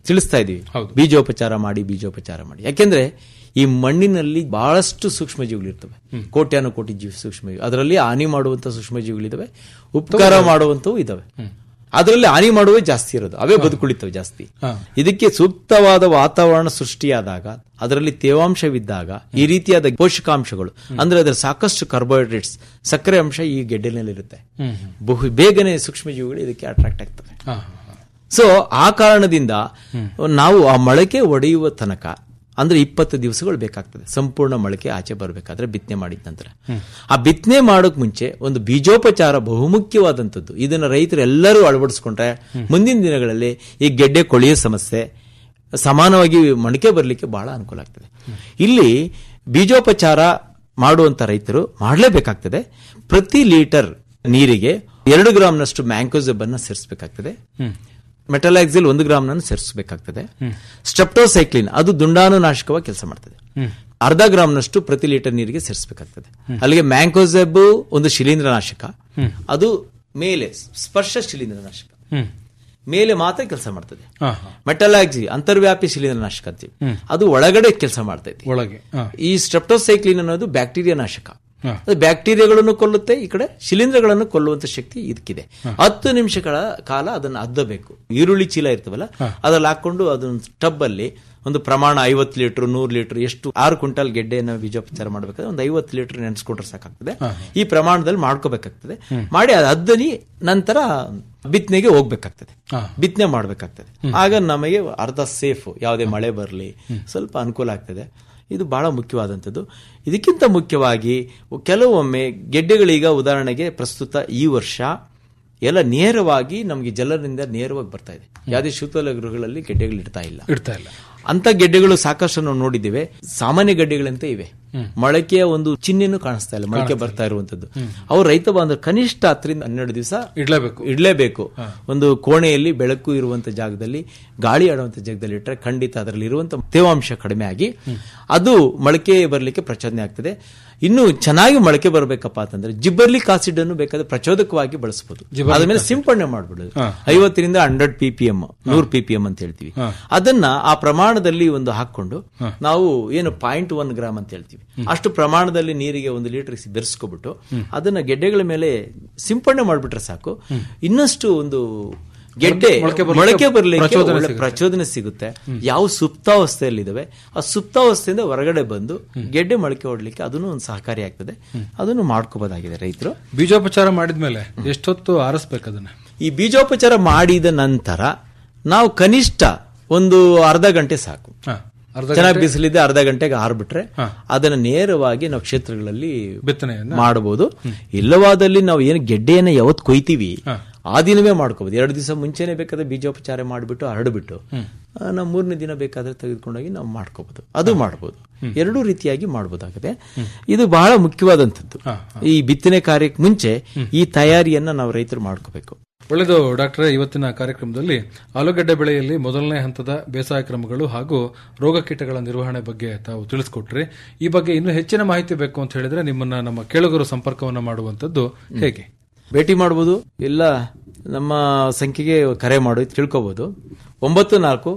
ತಿಳಿಸ್ತಾ ಇದೀವಿ ಹೌದು. ಬೀಜೋಪಚಾರ ಮಾಡಿ ಬೀಜೋಪಚಾರ ಮಾಡಿ ಯಾಕೆಂದ್ರೆ ಈ ಮಣ್ಣಿನಲ್ಲಿ ಬಹಳಷ್ಟು ಸೂಕ್ಷ್ಮಜೀವಿಗಳು ಇರ್ತವೆ ಕೋಟ್ಯಾನು ಕೋಟಿ ಜೀವಿ ಸೂಕ್ಷ್ಮಜೀವಿ ಅದರಲ್ಲಿ ಹಾನಿ ಮಾಡುವಂತ ಸೂಕ್ಷ್ಮಜೀವಿಗಳಿದಾವೆ ಉಪಕಾರ ಮಾಡುವಂತವು ಇದಾವೆ ಅದರಲ್ಲಿ ಹಾನಿ ಮಾಡುವೇ ಜಾಸ್ತಿ ಇರೋದು ಅವೇ ಬದುಕುಳಿತವೆ ಜಾಸ್ತಿ ಹಾ. ಇದಕ್ಕೆ ಸೂಕ್ತವಾದ ವಾತಾವರಣ ಸೃಷ್ಟಿಯಾದಾಗ ಅದರಲ್ಲಿ ತೇವಾಂಶವಿದ್ದಾಗ ಈ ರೀತಿಯಾದ ಪೋಷಕಾಂಶಗಳು ಅಂದ್ರೆ ಅದರ ಸಾಕಷ್ಟು ಕಾರ್ಬೋಹೈಡ್ರೇಟ್ಸ್ ಸಕ್ಕರೆ ಅಂಶ ಈ ಗೆಡ್ಡೆನಲ್ಲಿ ಇರುತ್ತೆ ಬಹು ಬೇಗನೆ ಸೂಕ್ಷ್ಮಜೀವಿಗಳು ಇದಕ್ಕೆ ಅಟ್ರಾಕ್ಟ್ ಆಗ್ತವೆ ಹಾ, ಹಾ, ಹಾ. ಸೊ ಆ ಕಾರಣದಿಂದ ನಾವು ಆ ಮೊಳಕೆ ಒಡೆಯುವ ತನಕ ಅಂದ್ರೆ ಇಪ್ಪತ್ತು ದಿವಸಗಳು ಬೇಕಾಗ್ತದೆ ಸಂಪೂರ್ಣ ಮೊಳಕೆ ಆಚೆ ಬರಬೇಕಾದ್ರೆ ಬಿತ್ತನೆ ಮಾಡಿದ ನಂತರ ಆ ಬಿತ್ತನೆ ಮಾಡೋಕ್ ಮುಂಚೆ ಒಂದು ಬೀಜೋಪಚಾರ ಬಹುಮುಖ್ಯವಾದಂಥದ್ದು ಇದನ್ನ ರೈತರು ಎಲ್ಲರೂ ಅಳವಡಿಸ್ಕೊಂಡ್ರೆ ಮುಂದಿನ ದಿನಗಳಲ್ಲಿ ಈ ಗೆಡ್ಡೆ ಕೊಳೆಯ ಸಮಸ್ಯೆ ಸಮಾನವಾಗಿ ಮೊಳಕೆ ಬರಲಿಕ್ಕೆ ಬಹಳ ಅನುಕೂಲ ಆಗ್ತದೆ ಇಲ್ಲಿ ಬೀಜೋಪಚಾರ ಮಾಡುವಂತ ರೈತರು ಮಾಡಲೇಬೇಕಾಗ್ತದೆ ಪ್ರತಿ ಲೀಟರ್ ನೀರಿಗೆ ಎರಡು ಗ್ರಾಮ್ನಷ್ಟು ಮ್ಯಾಂಕೋಸೆಬ್ ಅನ್ನ ಸೇರಿಸಬೇಕಾಗ್ತದೆ ಮೆಟಲಾಕ್ಸಿಲ್ ಒಂದು ಗ್ರಾಮ್ನನ್ನು ಸೇರಿಸಬೇಕಾಗ್ತದೆ ಸ್ಟೆಪ್ಟೋಸೈಕ್ಲಿನ್ ಅದು ದುಂಡಾಣುನಾಶಕವಾಗಿ ಕೆಲಸ ಮಾಡ್ತದೆ ಅರ್ಧ ಗ್ರಾಮ್ನಷ್ಟು ಪ್ರತಿ ಲೀಟರ್ ನೀರಿಗೆ ಸೇರಿಸಬೇಕಾಗ್ತದೆ ಅಲ್ಲಿಗೆ ಮ್ಯಾಂಕೋಸೆಬ್ ಒಂದು ಶಿಲೀಂಧ್ರನಾಶಕ ಅದು ಮೇಲೆ ಸ್ಪರ್ಶ ಶಿಲೀಂಧ್ರನಾಶಕ ಹ್ಮ್ ಮೇಲೆ ಮಾತ್ರ ಕೆಲಸ ಮಾಡ್ತದೆ ಹಾ, ಹಾ. ಮೆಟಲಾಕ್ಸಿ ಅಂತರ್ವ್ಯಾಪಿ ಶಿಲೀಂಧ್ರನಾಶಕ ಅಂತೀವಿ ಅದು ಒಳಗಡೆ ಕೆಲಸ ಮಾಡ್ತೈತಿ ಒಳಗೆ ಹಾ. ಈ ಸ್ಟ್ರೆಪ್ಟೋಸೈಕ್ಲಿನ್ ಅನ್ನೋದು ಬ್ಯಾಕ್ಟೀರಿಯಾ ನಾಶಕ ಹಾ. ಅದು ಬ್ಯಾಕ್ಟೀರಿಯಾಗಳನ್ನು ಕೊಲ್ಲುತ್ತೆ ಈ ಕಡೆ ಶಿಲೀಂಧ್ರಗಳನ್ನು ಕೊಲ್ಲುವಂತ ಶಕ್ತಿ ಇದಕ್ಕಿದೆ ಹತ್ತು ನಿಮಿಷಗಳ ಕಾಲ ಅದನ್ನು ಅದ್ದಬೇಕು ಈರುಳ್ಳಿ ಚೀಲ ಇರ್ತವಲ್ಲ ಅದ್ರಲ್ಲಿ ಹಾಕೊಂಡು ಅದನ್ನ ಟಬ್ ಅಲ್ಲಿ ಒಂದು ಪ್ರಮಾಣ ಐವತ್ತು ಲೀಟರ್ ನೂರು ಲೀಟರ್ ಎಷ್ಟು ಆರು ಕ್ವಿಂಟಲ್ ಗೆಡ್ಡೆಯನ್ನು ಬೀಜೋಪಚಾರ ಮಾಡಬೇಕಾದ್ರೆ ಒಂದು ಐವತ್ತು ಲೀಟರ್ ನೆನೆಸ್ಕೊಂಡ್ರೆ ಸಾಕಾಗ್ತದೆ ಈ ಪ್ರಮಾಣದಲ್ಲಿ ಮಾಡ್ಕೋಬೇಕಾಗ್ತದೆ ಮಾಡಿ ಅದು ಅದ್ದನಿ ನಂತರ ಬಿತ್ತನೆಗೆ ಹೋಗ್ಬೇಕಾಗ್ತದೆ ಹಾ. ಬಿತ್ತನೆ ಮಾಡಬೇಕಾಗ್ತದೆ ಆಗ ನಮಗೆ ಅರ್ಧ ಸೇಫ್ ಯಾವುದೇ ಮಳೆ ಬರಲಿ ಸ್ವಲ್ಪ ಅನುಕೂಲ ಆಗ್ತದೆ ಇದು ಬಹಳ ಮುಖ್ಯವಾದಂಥದ್ದು ಇದಕ್ಕಿಂತ ಮುಖ್ಯವಾಗಿ ಕೆಲವೊಮ್ಮೆ ಗೆಡ್ಡೆಗಳೀಗ ಉದಾಹರಣೆಗೆ ಪ್ರಸ್ತುತ ಈ ವರ್ಷ ಎಲ್ಲ ನೇರವಾಗಿ ನಮಗೆ ಜಲದಿಂದ ನೇರವಾಗಿ ಬರ್ತಾ ಇದೆ ಯಾವುದೇ ಶೀತಲ ಗೃಹಗಳಲ್ಲಿ ಗೆಡ್ಡೆಗಳು ಇಡ್ತಾ ಇಲ್ಲ ಇಡ್ತಾ ಇಲ್ಲ ಅಂತ ಗೆಡ್ಡೆಗಳು ಸಾಕಷ್ಟು ನಾವು ನೋಡಿದ್ದೇವೆ ಸಾಮಾನ್ಯ ಗೆಡ್ಡೆಗಳಂತೆ ಇವೆ ಮೊಳಕೆಯ ಒಂದು ಚಿಹ್ನೆನೂ ಕಾಣಿಸ್ತಾ ಇಲ್ಲ ಮೊಳಕೆ ಬರ್ತಾ ಇರುವಂತದ್ದು ಅವ್ರು ರೈತ ಬಾಂಧವರು ಕನಿಷ್ಠ ಹತ್ತರಿಂದ ಹನ್ನೆರಡು ದಿವಸ ಇಡ್ಲೇಬೇಕು ಇಡಲೇಬೇಕು ಒಂದು ಕೋಣೆಯಲ್ಲಿ ಬೆಳಕು ಇರುವಂತ ಜಾಗದಲ್ಲಿ ಗಾಳಿ ಆಡುವಂತ ಜಾಗದಲ್ಲಿ ಇಟ್ಟರೆ ಖಂಡಿತ ಅದರಲ್ಲಿ ಇರುವಂತ ತೇವಾಂಶ ಕಡಿಮೆ ಆಗಿ ಅದು ಮೊಳಕೆ ಬರಲಿಕ್ಕೆ ಪ್ರಚೋದನೆ ಆಗ್ತದೆ ಇನ್ನು ಚೆನ್ನಾಗಿ ಮೊಳಕೆ ಬರಬೇಕಪ್ಪ ಅಂತಂದ್ರೆ ಜಿಬ್ಬರ್ಲಿಕ್ ಆಸಿಡ್ ಅನ್ನು ಬೇಕಾದ್ರೆ ಪ್ರಚೋದಕವಾಗಿ ಬಳಸಬಹುದು ಆದ್ಮೇಲೆ ಸಿಂಪಡಣೆ ಮಾಡ್ಬಿಡೋದು ಐವತ್ತರಿಂದ ಹಂಡ್ರೆಡ್ ಪಿ ಪಿ ಎಂ ನೂರು ಪಿ ಪಿ ಎಂ ಅಂತ ಹೇಳ್ತೀವಿ ಅದನ್ನ ಆ ಪ್ರಮಾಣದಲ್ಲಿ ಒಂದು ಹಾಕೊಂಡು ನಾವು ಏನು ಪಾಯಿಂಟ್ ಒನ್ ಗ್ರಾಮ್ ಅಂತ ಹೇಳ್ತೀವಿ ಅಷ್ಟು ಪ್ರಮಾಣದಲ್ಲಿ ನೀರಿಗೆ ಒಂದು ಲೀಟರ್ ಬೆರೆಸ್ಕೊಬಿಟ್ಟು ಅದನ್ನ ಗೆಡ್ಡೆಗಳ ಮೇಲೆ ಸಿಂಪಡಣೆ ಮಾಡ್ಬಿಟ್ರೆ ಸಾಕು ಇನ್ನಷ್ಟು ಒಂದು ಗೆಡ್ಡೆ ಮೊಳಕೆ ಬರ್ಲಿಕ್ಕೆ ಮೊಳಕೆ ಬರಲಿಕ್ಕೆ ಪ್ರಚೋದನೆ ಒಳ್ಳೆ ಸಿಗುತ್ತೆ. ಪ್ರಚೋದನೆ ಸಿಗುತ್ತೆ ಯಾವ ಸುಪ್ತಾವಸ್ಥೆಯಲ್ಲಿದ್ದಾವೆ ಆ ಸುಪ್ತಾವಸ್ಥೆಯಿಂದ ಹೊರಗಡೆ ಬಂದು ಗೆಡ್ಡೆ ಮೊಳಕೆ ಹೊಡ್ಲಿಕ್ಕೆ ಅದನ್ನು ಒಂದು ಸಹಕಾರಿ ಆಗ್ತದೆ ಅದನ್ನು ಮಾಡ್ಕೋಬಹುದಾಗಿದೆ ರೈತರು ಬೀಜೋಪಚಾರ ಮಾಡಿದ್ಮೇಲೆ ಎಷ್ಟೊತ್ತು ಆರಿಸ್ಬೇಕು ಅದನ್ನ ಈ ಬೀಜೋಪಚಾರ ಮಾಡಿದ ನಂತರ ನಾವು ಕನಿಷ್ಠ ಒಂದು ಅರ್ಧ ಗಂಟೆ ಸಾಕು ಹಾ. ಅರ್ಧ ಚೆನ್ನಾಗಿ ಬಿಸಿಲಿದೆ ಅರ್ಧ ಗಂಟೆಗೆ ಆರ್ಬಿಟ್ರೆ ಅದನ್ನ ನೇರವಾಗಿ ನಾವು ಕ್ಷೇತ್ರಗಳಲ್ಲಿ ಬಿತ್ತನೆಯನ್ನ ಮಾಡಬಹುದು ಇಲ್ಲವಾದಲ್ಲಿ ನಾವು ಏನು ಗೆಡ್ಡೆಯನ್ನ ಯಾವತ್ತು ಕೊಯ್ತೀವಿ ಆ ದಿನವೇ ಮಾಡ್ಕೋಬಹುದು ಎರಡು ದಿವಸ ಮುಂಚೆನೆ ಬೇಕಾದ್ರೆ ಬೀಜೋಪಚಾರ ಮಾಡಿಬಿಟ್ಟು ಹರಡ್ಬಿಟ್ಟು ಆ, ನಾವು ಮೂರನೇ ದಿನ ಬೇಕಾದ್ರೆ ತೆಗೆದುಕೊಂಡೋಗಿ ನಾವು ಮಾಡ್ಕೋಬಹುದು ಅದು ಮಾಡಬಹುದು ಎರಡೂ ರೀತಿಯಾಗಿ ಮಾಡಬಹುದಾಗಿದೆ ಇದು ಬಹಳ ಮುಖ್ಯವಾದಂಥದ್ದು ಈ ಬಿತ್ತನೆ ಕಾರ್ಯಕ್ಕೆ ಮುಂಚೆ ಈ ತಯಾರಿಯನ್ನ ನಾವು ರೈತರು ಮಾಡ್ಕೋಬೇಕು ಒಳ್ಳೆಯದು ಡಾಕ್ಟರ್ ಇವತ್ತಿನ ಕಾರ್ಯಕ್ರಮದಲ್ಲಿ ಆಲೂಗಡ್ಡೆ ಬೆಳೆಯಲ್ಲಿ ಮೊದಲನೇ ಹಂತದ ಬೇಸಾಯ ಕ್ರಮಗಳು ಹಾಗೂ ರೋಗ ಕೀಟಗಳ ನಿರ್ವಹಣೆ ಬಗ್ಗೆ ತಾವು ತಿಳಿಸ್ಕೊಟ್ರಿ ಈ ಬಗ್ಗೆ ಇನ್ನೂ ಹೆಚ್ಚಿನ ಮಾಹಿತಿ ಬೇಕು ಅಂತ ಹೇಳಿದ್ರೆ ನಿಮ್ಮನ್ನ ನಮ್ಮ ಕೇಳುಗರು ಸಂಪರ್ಕವನ್ನ ಮಾಡುವಂತದ್ದು ಹೇಗೆ ಭೇಟಿ ಮಾಡಬಹುದು ಇಲ್ಲ ನಮ್ಮ ಸಂಖ್ಯೆಗೆ ಕರೆ ಮಾಡಿ ತಿಳ್ಕೋಬಹುದು ಒಂಬತ್ತು ನಾಲ್ಕು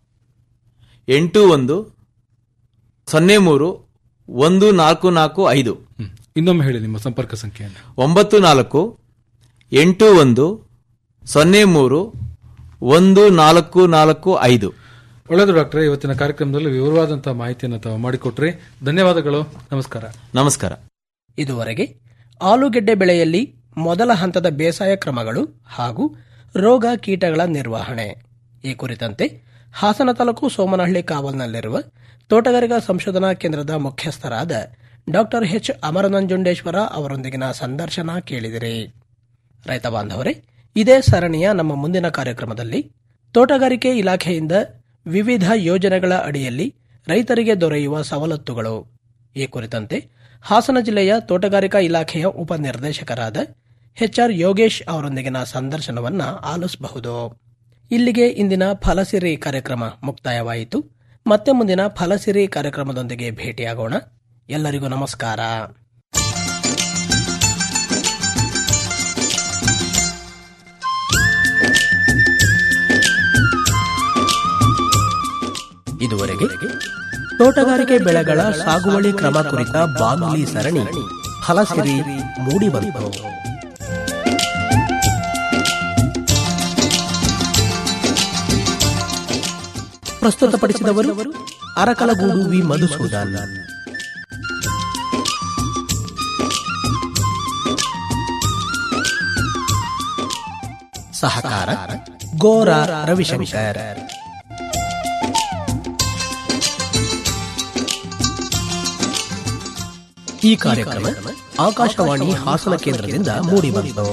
ಎಂಟು ಒಂದು ಸೊನ್ನೆ ಮೂರು ಒಂದು ನಾಲ್ಕು ನಾಲ್ಕು ಐದು ಹ್ಮ್. ಇನ್ನೊಮ್ಮೆ ಹೇಳಿ ನಿಮ್ಮ ಸಂಪರ್ಕ ಸಂಖ್ಯೆಯನ್ನು ಒಂಬತ್ತು ನಾಲ್ಕು ಎಂಟು ಒಂದು ಸೊನ್ನೆ ಮೂರು ಒಂದು ನಾಲ್ಕು ನಾಲ್ಕು ಐದು ಒಳ್ಳೆಯದು ಡಾಕ್ಟರ್ ಇವತ್ತಿನ ಕಾರ್ಯಕ್ರಮದಲ್ಲಿ ವಿವರವಾದಂತಹ ಮಾಹಿತಿಯನ್ನು ತಾವು ಮಾಡಿಕೊಟ್ರಿ ಧನ್ಯವಾದಗಳು ನಮಸ್ಕಾರ ನಮಸ್ಕಾರ ಇದುವರೆಗೆ ಆಲೂಗೆಡ್ಡೆ ಬೆಳೆಯಲ್ಲಿ ಮೊದಲ ಹಂತದ ಬೇಸಾಯ ಕ್ರಮಗಳು ಹಾಗೂ ರೋಗ ಕೀಟಗಳ ನಿರ್ವಹಣೆ ಈ ಕುರಿತಂತೆ ಹಾಸನ ತಾಲೂಕು ಸೋಮನಹಳ್ಳಿ ಕಾವಲ್ನಲ್ಲಿರುವ ತೋಟಗಾರಿಕಾ ಸಂಶೋಧನಾ ಕೇಂದ್ರದ ಮುಖ್ಯಸ್ಥರಾದ ಡಾಕ್ಟರ್ ಎಚ್ ಅಮರನಂಜುಂಡೇಶ್ವರ ಅವರೊಂದಿಗಿನ ಸಂದರ್ಶನ ಕೇಳಿದಿರಿ ರೈತ ಬಾಂಧವರೇ ಇದೇ ಸರಣಿಯ ನಮ್ಮ ಮುಂದಿನ ಕಾರ್ಯಕ್ರಮದಲ್ಲಿ ತೋಟಗಾರಿಕೆ ಇಲಾಖೆಯಿಂದ ವಿವಿಧ ಯೋಜನೆಗಳ ಅಡಿಯಲ್ಲಿ ರೈತರಿಗೆ ದೊರೆಯುವ ಸವಲತ್ತುಗಳು ಈ ಕುರಿತಂತೆ ಹಾಸನ ಜಿಲ್ಲೆಯ ತೋಟಗಾರಿಕಾ ಇಲಾಖೆಯ ಉಪನಿರ್ದೇಶಕರಾದ ಎಚ್ಆರ್ ಯೋಗೇಶ್ ಅವರೊಂದಿಗಿನ ಸಂದರ್ಶನವನ್ನ ಆಲಿಸಬಹುದು ಇಲ್ಲಿಗೆ ಇಂದಿನ ಫಲಸಿರಿ ಕಾರ್ಯಕ್ರಮ ಮುಕ್ತಾಯವಾಯಿತು ಮತ್ತೆ ಮುಂದಿನ ಫಲಸಿರಿ ಕಾರ್ಯಕ್ರಮದೊಂದಿಗೆ ಭೇಟಿಯಾಗೋಣ ಎಲ್ಲರಿಗೂ ನಮಸ್ಕಾರ ಇದುವರೆಗೆ ತೋಟಗಾರಿಕೆ ಬೆಳೆಗಳ ಸಾಗುವಳಿ ಕ್ರಮ ಕುರಿತ ಬಾನುಲಿ ಸರಣಿ ಫಲಸಿರಿ ಮೂಡಿಬಂತು ಪ್ರಸ್ತುತಪಡಿಸಿದವರು ಅರಕಲಗೂಡು ವಿ ಮಧುಸೂದನ್ ಸಹಕಾರ ಗೋರ ರವಿಶಂಕರ್ ಈ ಕಾರ್ಯಕ್ರಮ ಆಕಾಶವಾಣಿ ಹಾಸನ ಕೇಂದ್ರದಿಂದ ಮೂಡಿಬಂತು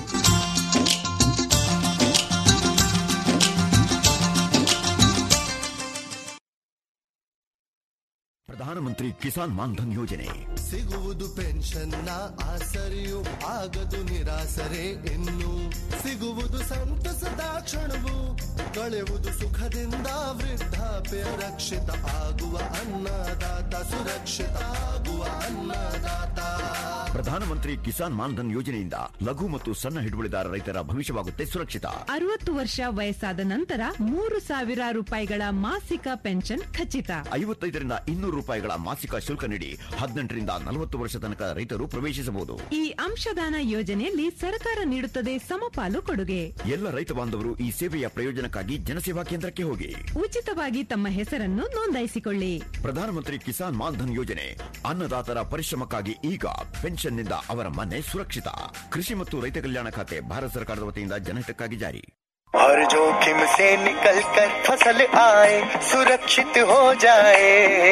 ಪ್ರಧಾನಮಂತ್ರಿ ಕಿಸಾನ್ ಮಾನ್ಧನ್ ಯೋಜನೆ ಸಿಗುವುದು ಪೆನ್ಷನ್ನ ಆಸರೆಯು ಆಗದು ನಿರಾಸರೆ ಇನ್ನು ಸಿಗುವುದು ಸಂತಸದ ಕ್ಷಣವು ಕಳೆಯುವುದು ಸುಖದಿಂದ ವೃದ್ಧಾಪ್ಯ ರಕ್ಷಿತ ಆಗುವ ಅನ್ನದಾತ ಸುರಕ್ಷಿತ ಆಗುವ ಅನ್ನದಾತ ಪ್ರಧಾನಮಂತ್ರಿ ಕಿಸಾನ್ ಮಾನ್ಧನ್ ಯೋಜನೆಯಿಂದ ಲಘು ಮತ್ತು ಸಣ್ಣ ಹಿಡುವಳಿದಾರ ರೈತರ ಭವಿಷ್ಯವಾಗುತ್ತೆ ಸುರಕ್ಷಿತ ಅರವತ್ತು ವರ್ಷ ವಯಸ್ಸಾದ ನಂತರ ಮೂರು ಸಾವಿರ ರೂಪಾಯಿಗಳ ಮಾಸಿಕ ಪೆನ್ಷನ್ ಖಚಿತ ಐವತ್ತೈದರಿಂದ ಇನ್ನೂರು ರೂಪಾಯಿಗಳ ಮಾಸಿಕ ಶುಲ್ಕ ನೀಡಿ ಹದಿನೆಂಟರಿಂದ ನಲವತ್ತು ವರ್ಷ ತನಕ ರೈತರು ಪ್ರವೇಶಿಸಬಹುದು ಈ ಅಂಶದಾನ ಯೋಜನೆಯಲ್ಲಿ ಸರ್ಕಾರ ನೀಡುತ್ತದೆ ಸಮಪಾಲು ಕೊಡುಗೆ ಎಲ್ಲ ರೈತ ಬಾಂಧವರು ಈ ಸೇವೆಯ ಪ್ರಯೋಜನಕ್ಕಾಗಿ ಜನಸೇವಾ ಕೇಂದ್ರಕ್ಕೆ ಹೋಗಿ ಉಚಿತವಾಗಿ ತಮ್ಮ ಹೆಸರನ್ನು ನೋಂದಾಯಿಸಿಕೊಳ್ಳಿ ಪ್ರಧಾನಮಂತ್ರಿ ಕಿಸಾನ್ ಮಾನ್ಧನ್ ಯೋಜನೆ ಅನ್ನದಾತರ ಪರಿಶ್ರಮಕ್ಕಾಗಿ ಈಗ ಪೆನ್ಷನ್ನಿಂದ ಅವರ ಮನೆ ಸುರಕ್ಷಿತ ಕೃಷಿ ಮತ್ತು ರೈತ ಕಲ್ಯಾಣ ಖಾತೆ ಭಾರತ ಸರ್ಕಾರದ ವತಿಯಿಂದ ಜನಹಿತಕ್ಕಾಗಿ ಜಾರಿ हर जोखिम से निकल कर फसल आए सुरक्षित हो जाए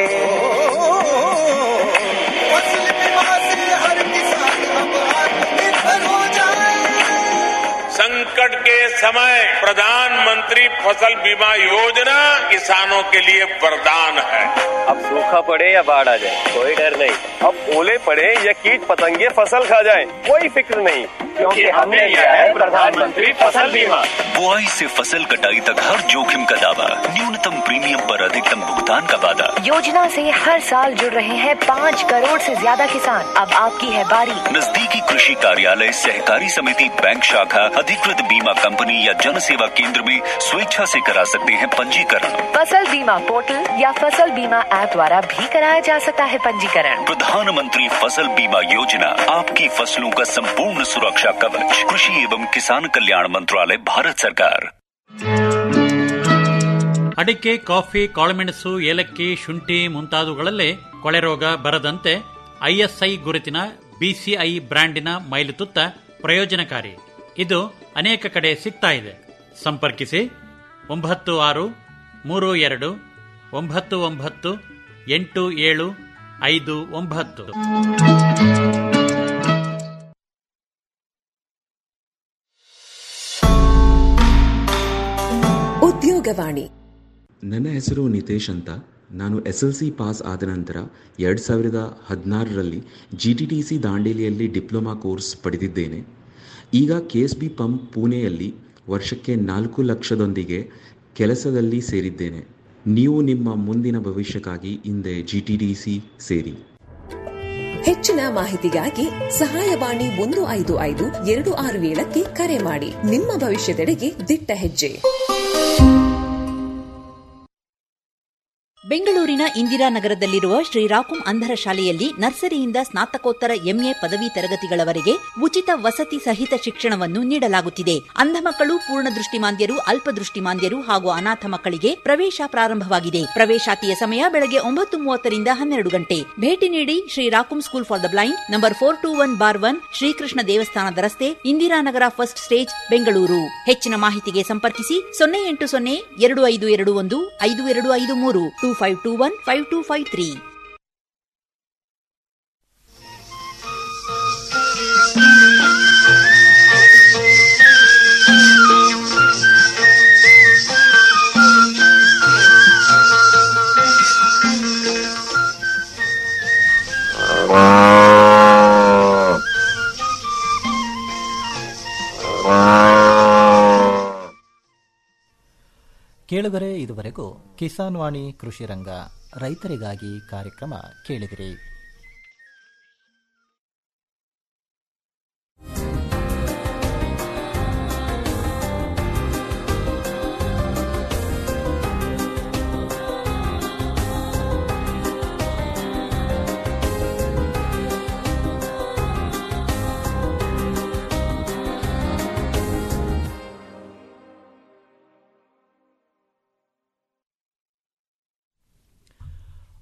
फसल बीमा से हर किसान अब आत्मनिर्भर हो जाए संकट के समय प्रधानमंत्री फसल बीमा योजना किसानों के लिए वरदान है अब सूखा पड़े या बाढ़ आ जाए कोई डर नहीं अब ओले पड़े या कीट पतंगे फसल खा जाए कोई फिक्र नहीं क्योंकि हमने लिया है प्रधानमंत्री फसल बीमा बुआई से फसल कटाई तक हर जोखिम का दावा न्यूनतम प्रीमियम पर अधिकतम भुगतान का वादा योजना से हर साल जुड़ रहे हैं पाँच करोड़ से ज्यादा किसान अब आपकी है बारी नजदीकी कृषि कार्यालय सहकारी समिति बैंक शाखा अधिकृत बीमा कंपनी या जन सेवा केंद्र में स्वेच्छा से करा सकते हैं पंजीकरण फसल बीमा पोर्टल या फसल बीमा ऐप द्वारा भी कराया जा सकता है पंजीकरण प्रधानमंत्री फसल बीमा योजना आपकी फसलों का संपूर्ण सुरक्षा कवच कृषि एवं किसान कल्याण मंत्रालय भारत सरकार ಅಡಿಕೆ ಕಾಫಿ ಕಾಳುಮೆಣಸು ಏಲಕ್ಕಿ ಶುಂಠಿ ಮುಂತಾದವುಗಳಲ್ಲೇ ಕೊಳೆ ರೋಗ ಬರದಂತೆ ಐಎಸ್ಐ ಗುರುತಿನ ಬಿಸಿಐ ಬ್ರ್ಯಾಂಡಿನ ಮೈಲುತುತ್ತ ಪ್ರಯೋಜನಕಾರಿ ಇದು ಅನೇಕ ಕಡೆ ಸಿಗ್ತಾ ಇದೆ ಸಂಪರ್ಕಿಸಿ ಒಂಬತ್ತು ಆರು ಮೂರು ಎರಡು ಒಂಬತ್ತು ಒಂಬತ್ತು ಎಂಟು ಏಳು ಐದು ಒಂಬತ್ತು ಉದ್ಯೋಗವಾಣಿ ನನ್ನ ಹೆಸರು ನಿತೇಶ್ ಅಂತ ನಾನು ಎಸ್ ಎಲ್ ಸಿ ಪಾಸ್ ಆದ ನಂತರ ಎರಡು ಸಾವಿರದ ಹದಿನಾರರಲ್ಲಿ ಜಿ ಟಿ ಟಿ ಸಿ ದಾಂಡೇಲಿಯಲ್ಲಿ ಡಿಪ್ಲೊಮಾ ಕೋರ್ಸ್ ಪಡೆದಿದ್ದೇನೆ ಈಗ ಕೆ ಎಸ್ ಬಿ ಪಂಪ್ ಪುಣೆಯಲ್ಲಿ ವರ್ಷಕ್ಕೆ ನಾಲ್ಕು ಲಕ್ಷದೊಂದಿಗೆ ಕೆಲಸದಲ್ಲಿ ಸೇರಿದ್ದೇನೆ ನೀವು ನಿಮ್ಮ ಮುಂದಿನ ಭವಿಷ್ಯಕ್ಕಾಗಿ ಹಿಂದೆ ಜಿ ಟಿ ಟಿ ಸಿ ಸೇರಿ ಹೆಚ್ಚಿನ ಮಾಹಿತಿಗಾಗಿ ಸಹಾಯವಾಣಿ ಒಂದು ಐದು ಐದು ಎರಡು ಆರು ಏಳಕ್ಕೆ ಕರೆ ಮಾಡಿ ನಿಮ್ಮ ಭವಿಷ್ಯದೆಡೆಗೆ ದಿಟ್ಟ ಹೆಜ್ಜೆ ಬೆಂಗಳೂರಿನ ಇಂದಿರಾನಗರದಲ್ಲಿರುವ ಶ್ರೀರಾಕುಂ ಅಂಧರ ಶಾಲೆಯಲ್ಲಿ ನರ್ಸರಿಯಿಂದ ಸ್ನಾತಕೋತ್ತರ ಎಂಎ ಪದವಿ ತರಗತಿಗಳವರೆಗೆ ಉಚಿತ ವಸತಿ ಸಹಿತ ಶಿಕ್ಷಣವನ್ನು ನೀಡಲಾಗುತ್ತಿದೆ ಅಂಧ ಮಕ್ಕಳು ಪೂರ್ಣ ದೃಷ್ಟಿಮಾಂದ್ಯರು ಅಲ್ಪದೃಷ್ಟಿಮಾಂದ್ಯರು ಹಾಗೂ ಅನಾಥ ಮಕ್ಕಳಿಗೆ ಪ್ರವೇಶ ಪ್ರಾರಂಭವಾಗಿದೆ ಪ್ರವೇಶಾತಿಯ ಸಮಯ ಬೆಳಗ್ಗೆ ಒಂಬತ್ತು ಮೂವತ್ತರಿಂದ ಹನ್ನೆರಡು ಗಂಟೆ ಭೇಟಿ ನೀಡಿ ಶ್ರೀರಾಕುಂ school for the blind number four two one bar one Shrikrishna ದೇವಸ್ಥಾನದ ರಸ್ತೆ ಇಂದಿರಾನಗರ ಫಸ್ಟ್ ಸ್ಟೇಜ್ ಬೆಂಗಳೂರು ಹೆಚ್ಚಿನ ಮಾಹಿತಿಗೆ ಸಂಪರ್ಕಿಸಿ ಸೊನ್ನೆ ಎಂಟು ಸೊನ್ನೆ ಎರಡು ಐದು ಎರಡು ಒಂದು ಐದು ಎರಡು ಐದು ಮೂರು two five two one five two five three ಕೇಳುಗರೆ ಇದುವರೆಗೂ ಕಿಸಾನ್ ವಾಣಿ ಕೃಷಿ ರಂಗ ರೈತರಿಗಾಗಿ ಕಾರ್ಯಕ್ರಮ ಕೇಳಿದಿರಿ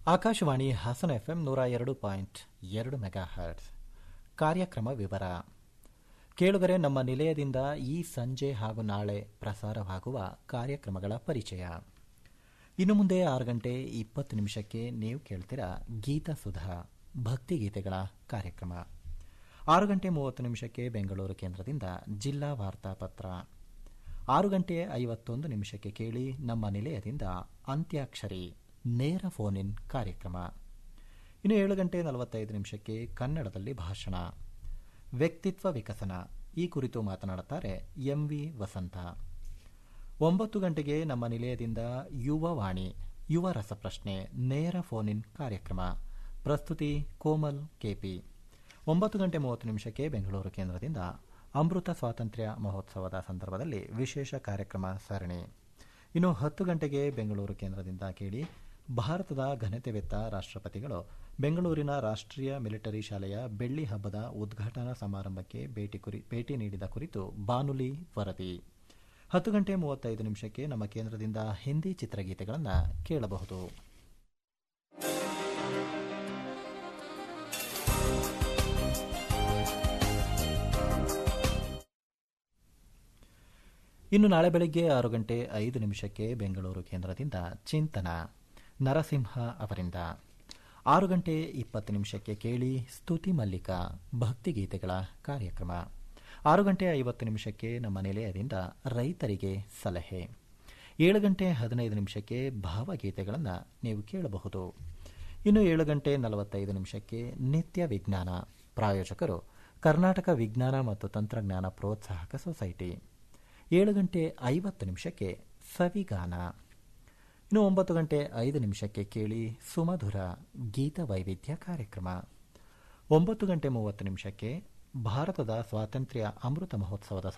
ಆಕಾಶವಾಣಿ ಹಾಸನ ಎಫ್ಎಂ ನೂರ ಎರಡು ಪಾಯಿಂಟ್ ಎರಡು ಮೆಗಾ ಹರ್ಟ್ಸ್ ಕಾರ್ಯಕ್ರಮ ವಿವರ ಕೇಳುಗರೆ ನಮ್ಮ ನಿಲಯದಿಂದ ಈ ಸಂಜೆ ಹಾಗೂ ನಾಳೆ ಪ್ರಸಾರವಾಗುವ ಕಾರ್ಯಕ್ರಮಗಳ ಪರಿಚಯ ಇನ್ನು ಮುಂದೆ ಆರು ಗಂಟೆ ಇಪ್ಪತ್ತು ನಿಮಿಷಕ್ಕೆ ನೀವು ಕೇಳ್ತೀರಾ ಗೀತ ಸುಧಾ ಭಕ್ತಿಗೀತೆಗಳ ಕಾರ್ಯಕ್ರಮ ಆರು ಗಂಟೆ ಮೂವತ್ತು ನಿಮಿಷಕ್ಕೆ ಬೆಂಗಳೂರು ಕೇಂದ್ರದಿಂದ ಜಿಲ್ಲಾ ವಾರ್ತಾಪತ್ರ ಆರು ಗಂಟೆ ಐವತ್ತೊಂದು ನಿಮಿಷಕ್ಕೆ ಕೇಳಿ ನಮ್ಮ ನಿಲಯದಿಂದ ಅಂತ್ಯಾಕ್ಷರಿ ನೇರ ಫೋನ್ ಇನ್ ಕಾರ್ಯಕ್ರಮ ಇನ್ನು ಏಳು ಗಂಟೆ ನಲವತ್ತೈದು ನಿಮಿಷಕ್ಕೆ ಕನ್ನಡದಲ್ಲಿ ಭಾಷಣ ವ್ಯಕ್ತಿತ್ವ ವಿಕಸನ ಈ ಕುರಿತು ಮಾತನಾಡುತ್ತಾರೆ ಎಂವಿ ವಸಂತ ಒಂಬತ್ತು ಗಂಟೆಗೆ ನಮ್ಮ ನಿಲಯದಿಂದ ಯುವವಾಣಿ ಯುವ ರಸಪ್ರಶ್ನೆ ನೇರ ಫೋನ್ ಇನ್ ಕಾರ್ಯಕ್ರಮ ಪ್ರಸ್ತುತಿ ಕೋಮಲ್ ಕೆಪಿ ಒಂಬತ್ತು ಗಂಟೆ ಮೂವತ್ತು ನಿಮಿಷಕ್ಕೆ ಬೆಂಗಳೂರು ಕೇಂದ್ರದಿಂದ ಅಮೃತ ಸ್ವಾತಂತ್ರ್ಯ ಮಹೋತ್ಸವದ ಸಂದರ್ಭದಲ್ಲಿ ವಿಶೇಷ ಕಾರ್ಯಕ್ರಮ ಸರಣಿ ಇನ್ನು ಹತ್ತು ಗಂಟೆಗೆ ಬೆಂಗಳೂರು ಕೇಂದ್ರದಿಂದ ಕೇಳಿ ಭಾರತದ ಘನತೆವೆತ್ತ ರಾಷ್ಟ್ರಪತಿಗಳು ಬೆಂಗಳೂರಿನ ರಾಷ್ಟ್ರೀಯ ಮಿಲಿಟರಿ ಶಾಲೆಯ ಬೆಳ್ಳಿ ಹಬ್ಬದ ಉದ್ಘಾಟನಾ ಸಮಾರಂಭಕ್ಕೆ ಭೇಟಿ ಕುರಿ ಭೇಟಿ ನೀಡಿದ ಕುರಿತು ಬಾನುಲಿ ವರದಿ ಹತ್ತು ಗಂಟೆ ಮೂವತ್ತೈದು ನಿಮಿಷಕ್ಕೆ ನಮ್ಮ ಕೇಂದ್ರದಿಂದ ಹಿಂದಿ ಚಿತ್ರಗೀತೆಗಳನ್ನು ಕೇಳಬಹುದು ಇನ್ನು ನಾಳೆ ಬೆಳಗ್ಗೆ ಆರು ಗಂಟೆ ಐದು ನಿಮಿಷಕ್ಕೆ ಬೆಂಗಳೂರು ಕೇಂದ್ರದಿಂದ ಚಿಂತನ ನರಸಿಂಹ ಅವರಿಂದ ಆರು ಗಂಟೆ ಇಪ್ಪತ್ತು ನಿಮಿಷಕ್ಕೆ ಕೇಳಿ ಸ್ತುತಿ ಮಲ್ಲಿಕ ಭಕ್ತಿಗೀತೆಗಳ ಕಾರ್ಯಕ್ರಮ ಆರು ಗಂಟೆ ಐವತ್ತು ನಿಮಿಷಕ್ಕೆ ನಮ್ಮ ನಿಲಯದಿಂದ ರೈತರಿಗೆ ಸಲಹೆ ಏಳು ಗಂಟೆ ಹದಿನೈದು ನಿಮಿಷಕ್ಕೆ ಭಾವಗೀತೆಗಳನ್ನು ನೀವು ಕೇಳಬಹುದು ಇನ್ನು ಏಳು ಗಂಟೆ ನಲವತ್ತೈದು ನಿಮಿಷಕ್ಕೆ ನಿತ್ಯ ವಿಜ್ಞಾನ ಪ್ರಾಯೋಜಕರು ಕರ್ನಾಟಕ ವಿಜ್ಞಾನ ಮತ್ತು ತಂತ್ರಜ್ಞಾನ ಪ್ರೋತ್ಸಾಹಕ ಸೊಸೈಟಿ ಏಳು ಗಂಟೆ ಐವತ್ತು ನಿಮಿಷಕ್ಕೆ ಸವಿಗಾನ ಇನ್ನು ಒಂಬತ್ತು ಗಂಟೆ ಐದು ನಿಮಿಷಕ್ಕೆ ಕೇಳಿ ಸುಮಧುರ ಗೀತ ವೈವಿಧ್ಯ ಕಾರ್ಯಕ್ರಮ ಒಂಬತ್ತು ಗಂಟೆ ಮೂವತ್ತು ನಿಮಿಷಕ್ಕೆ ಭಾರತದ ಸ್ವಾತಂತ್ರ್ಯ ಅಮೃತ ಮಹೋತ್ಸವದ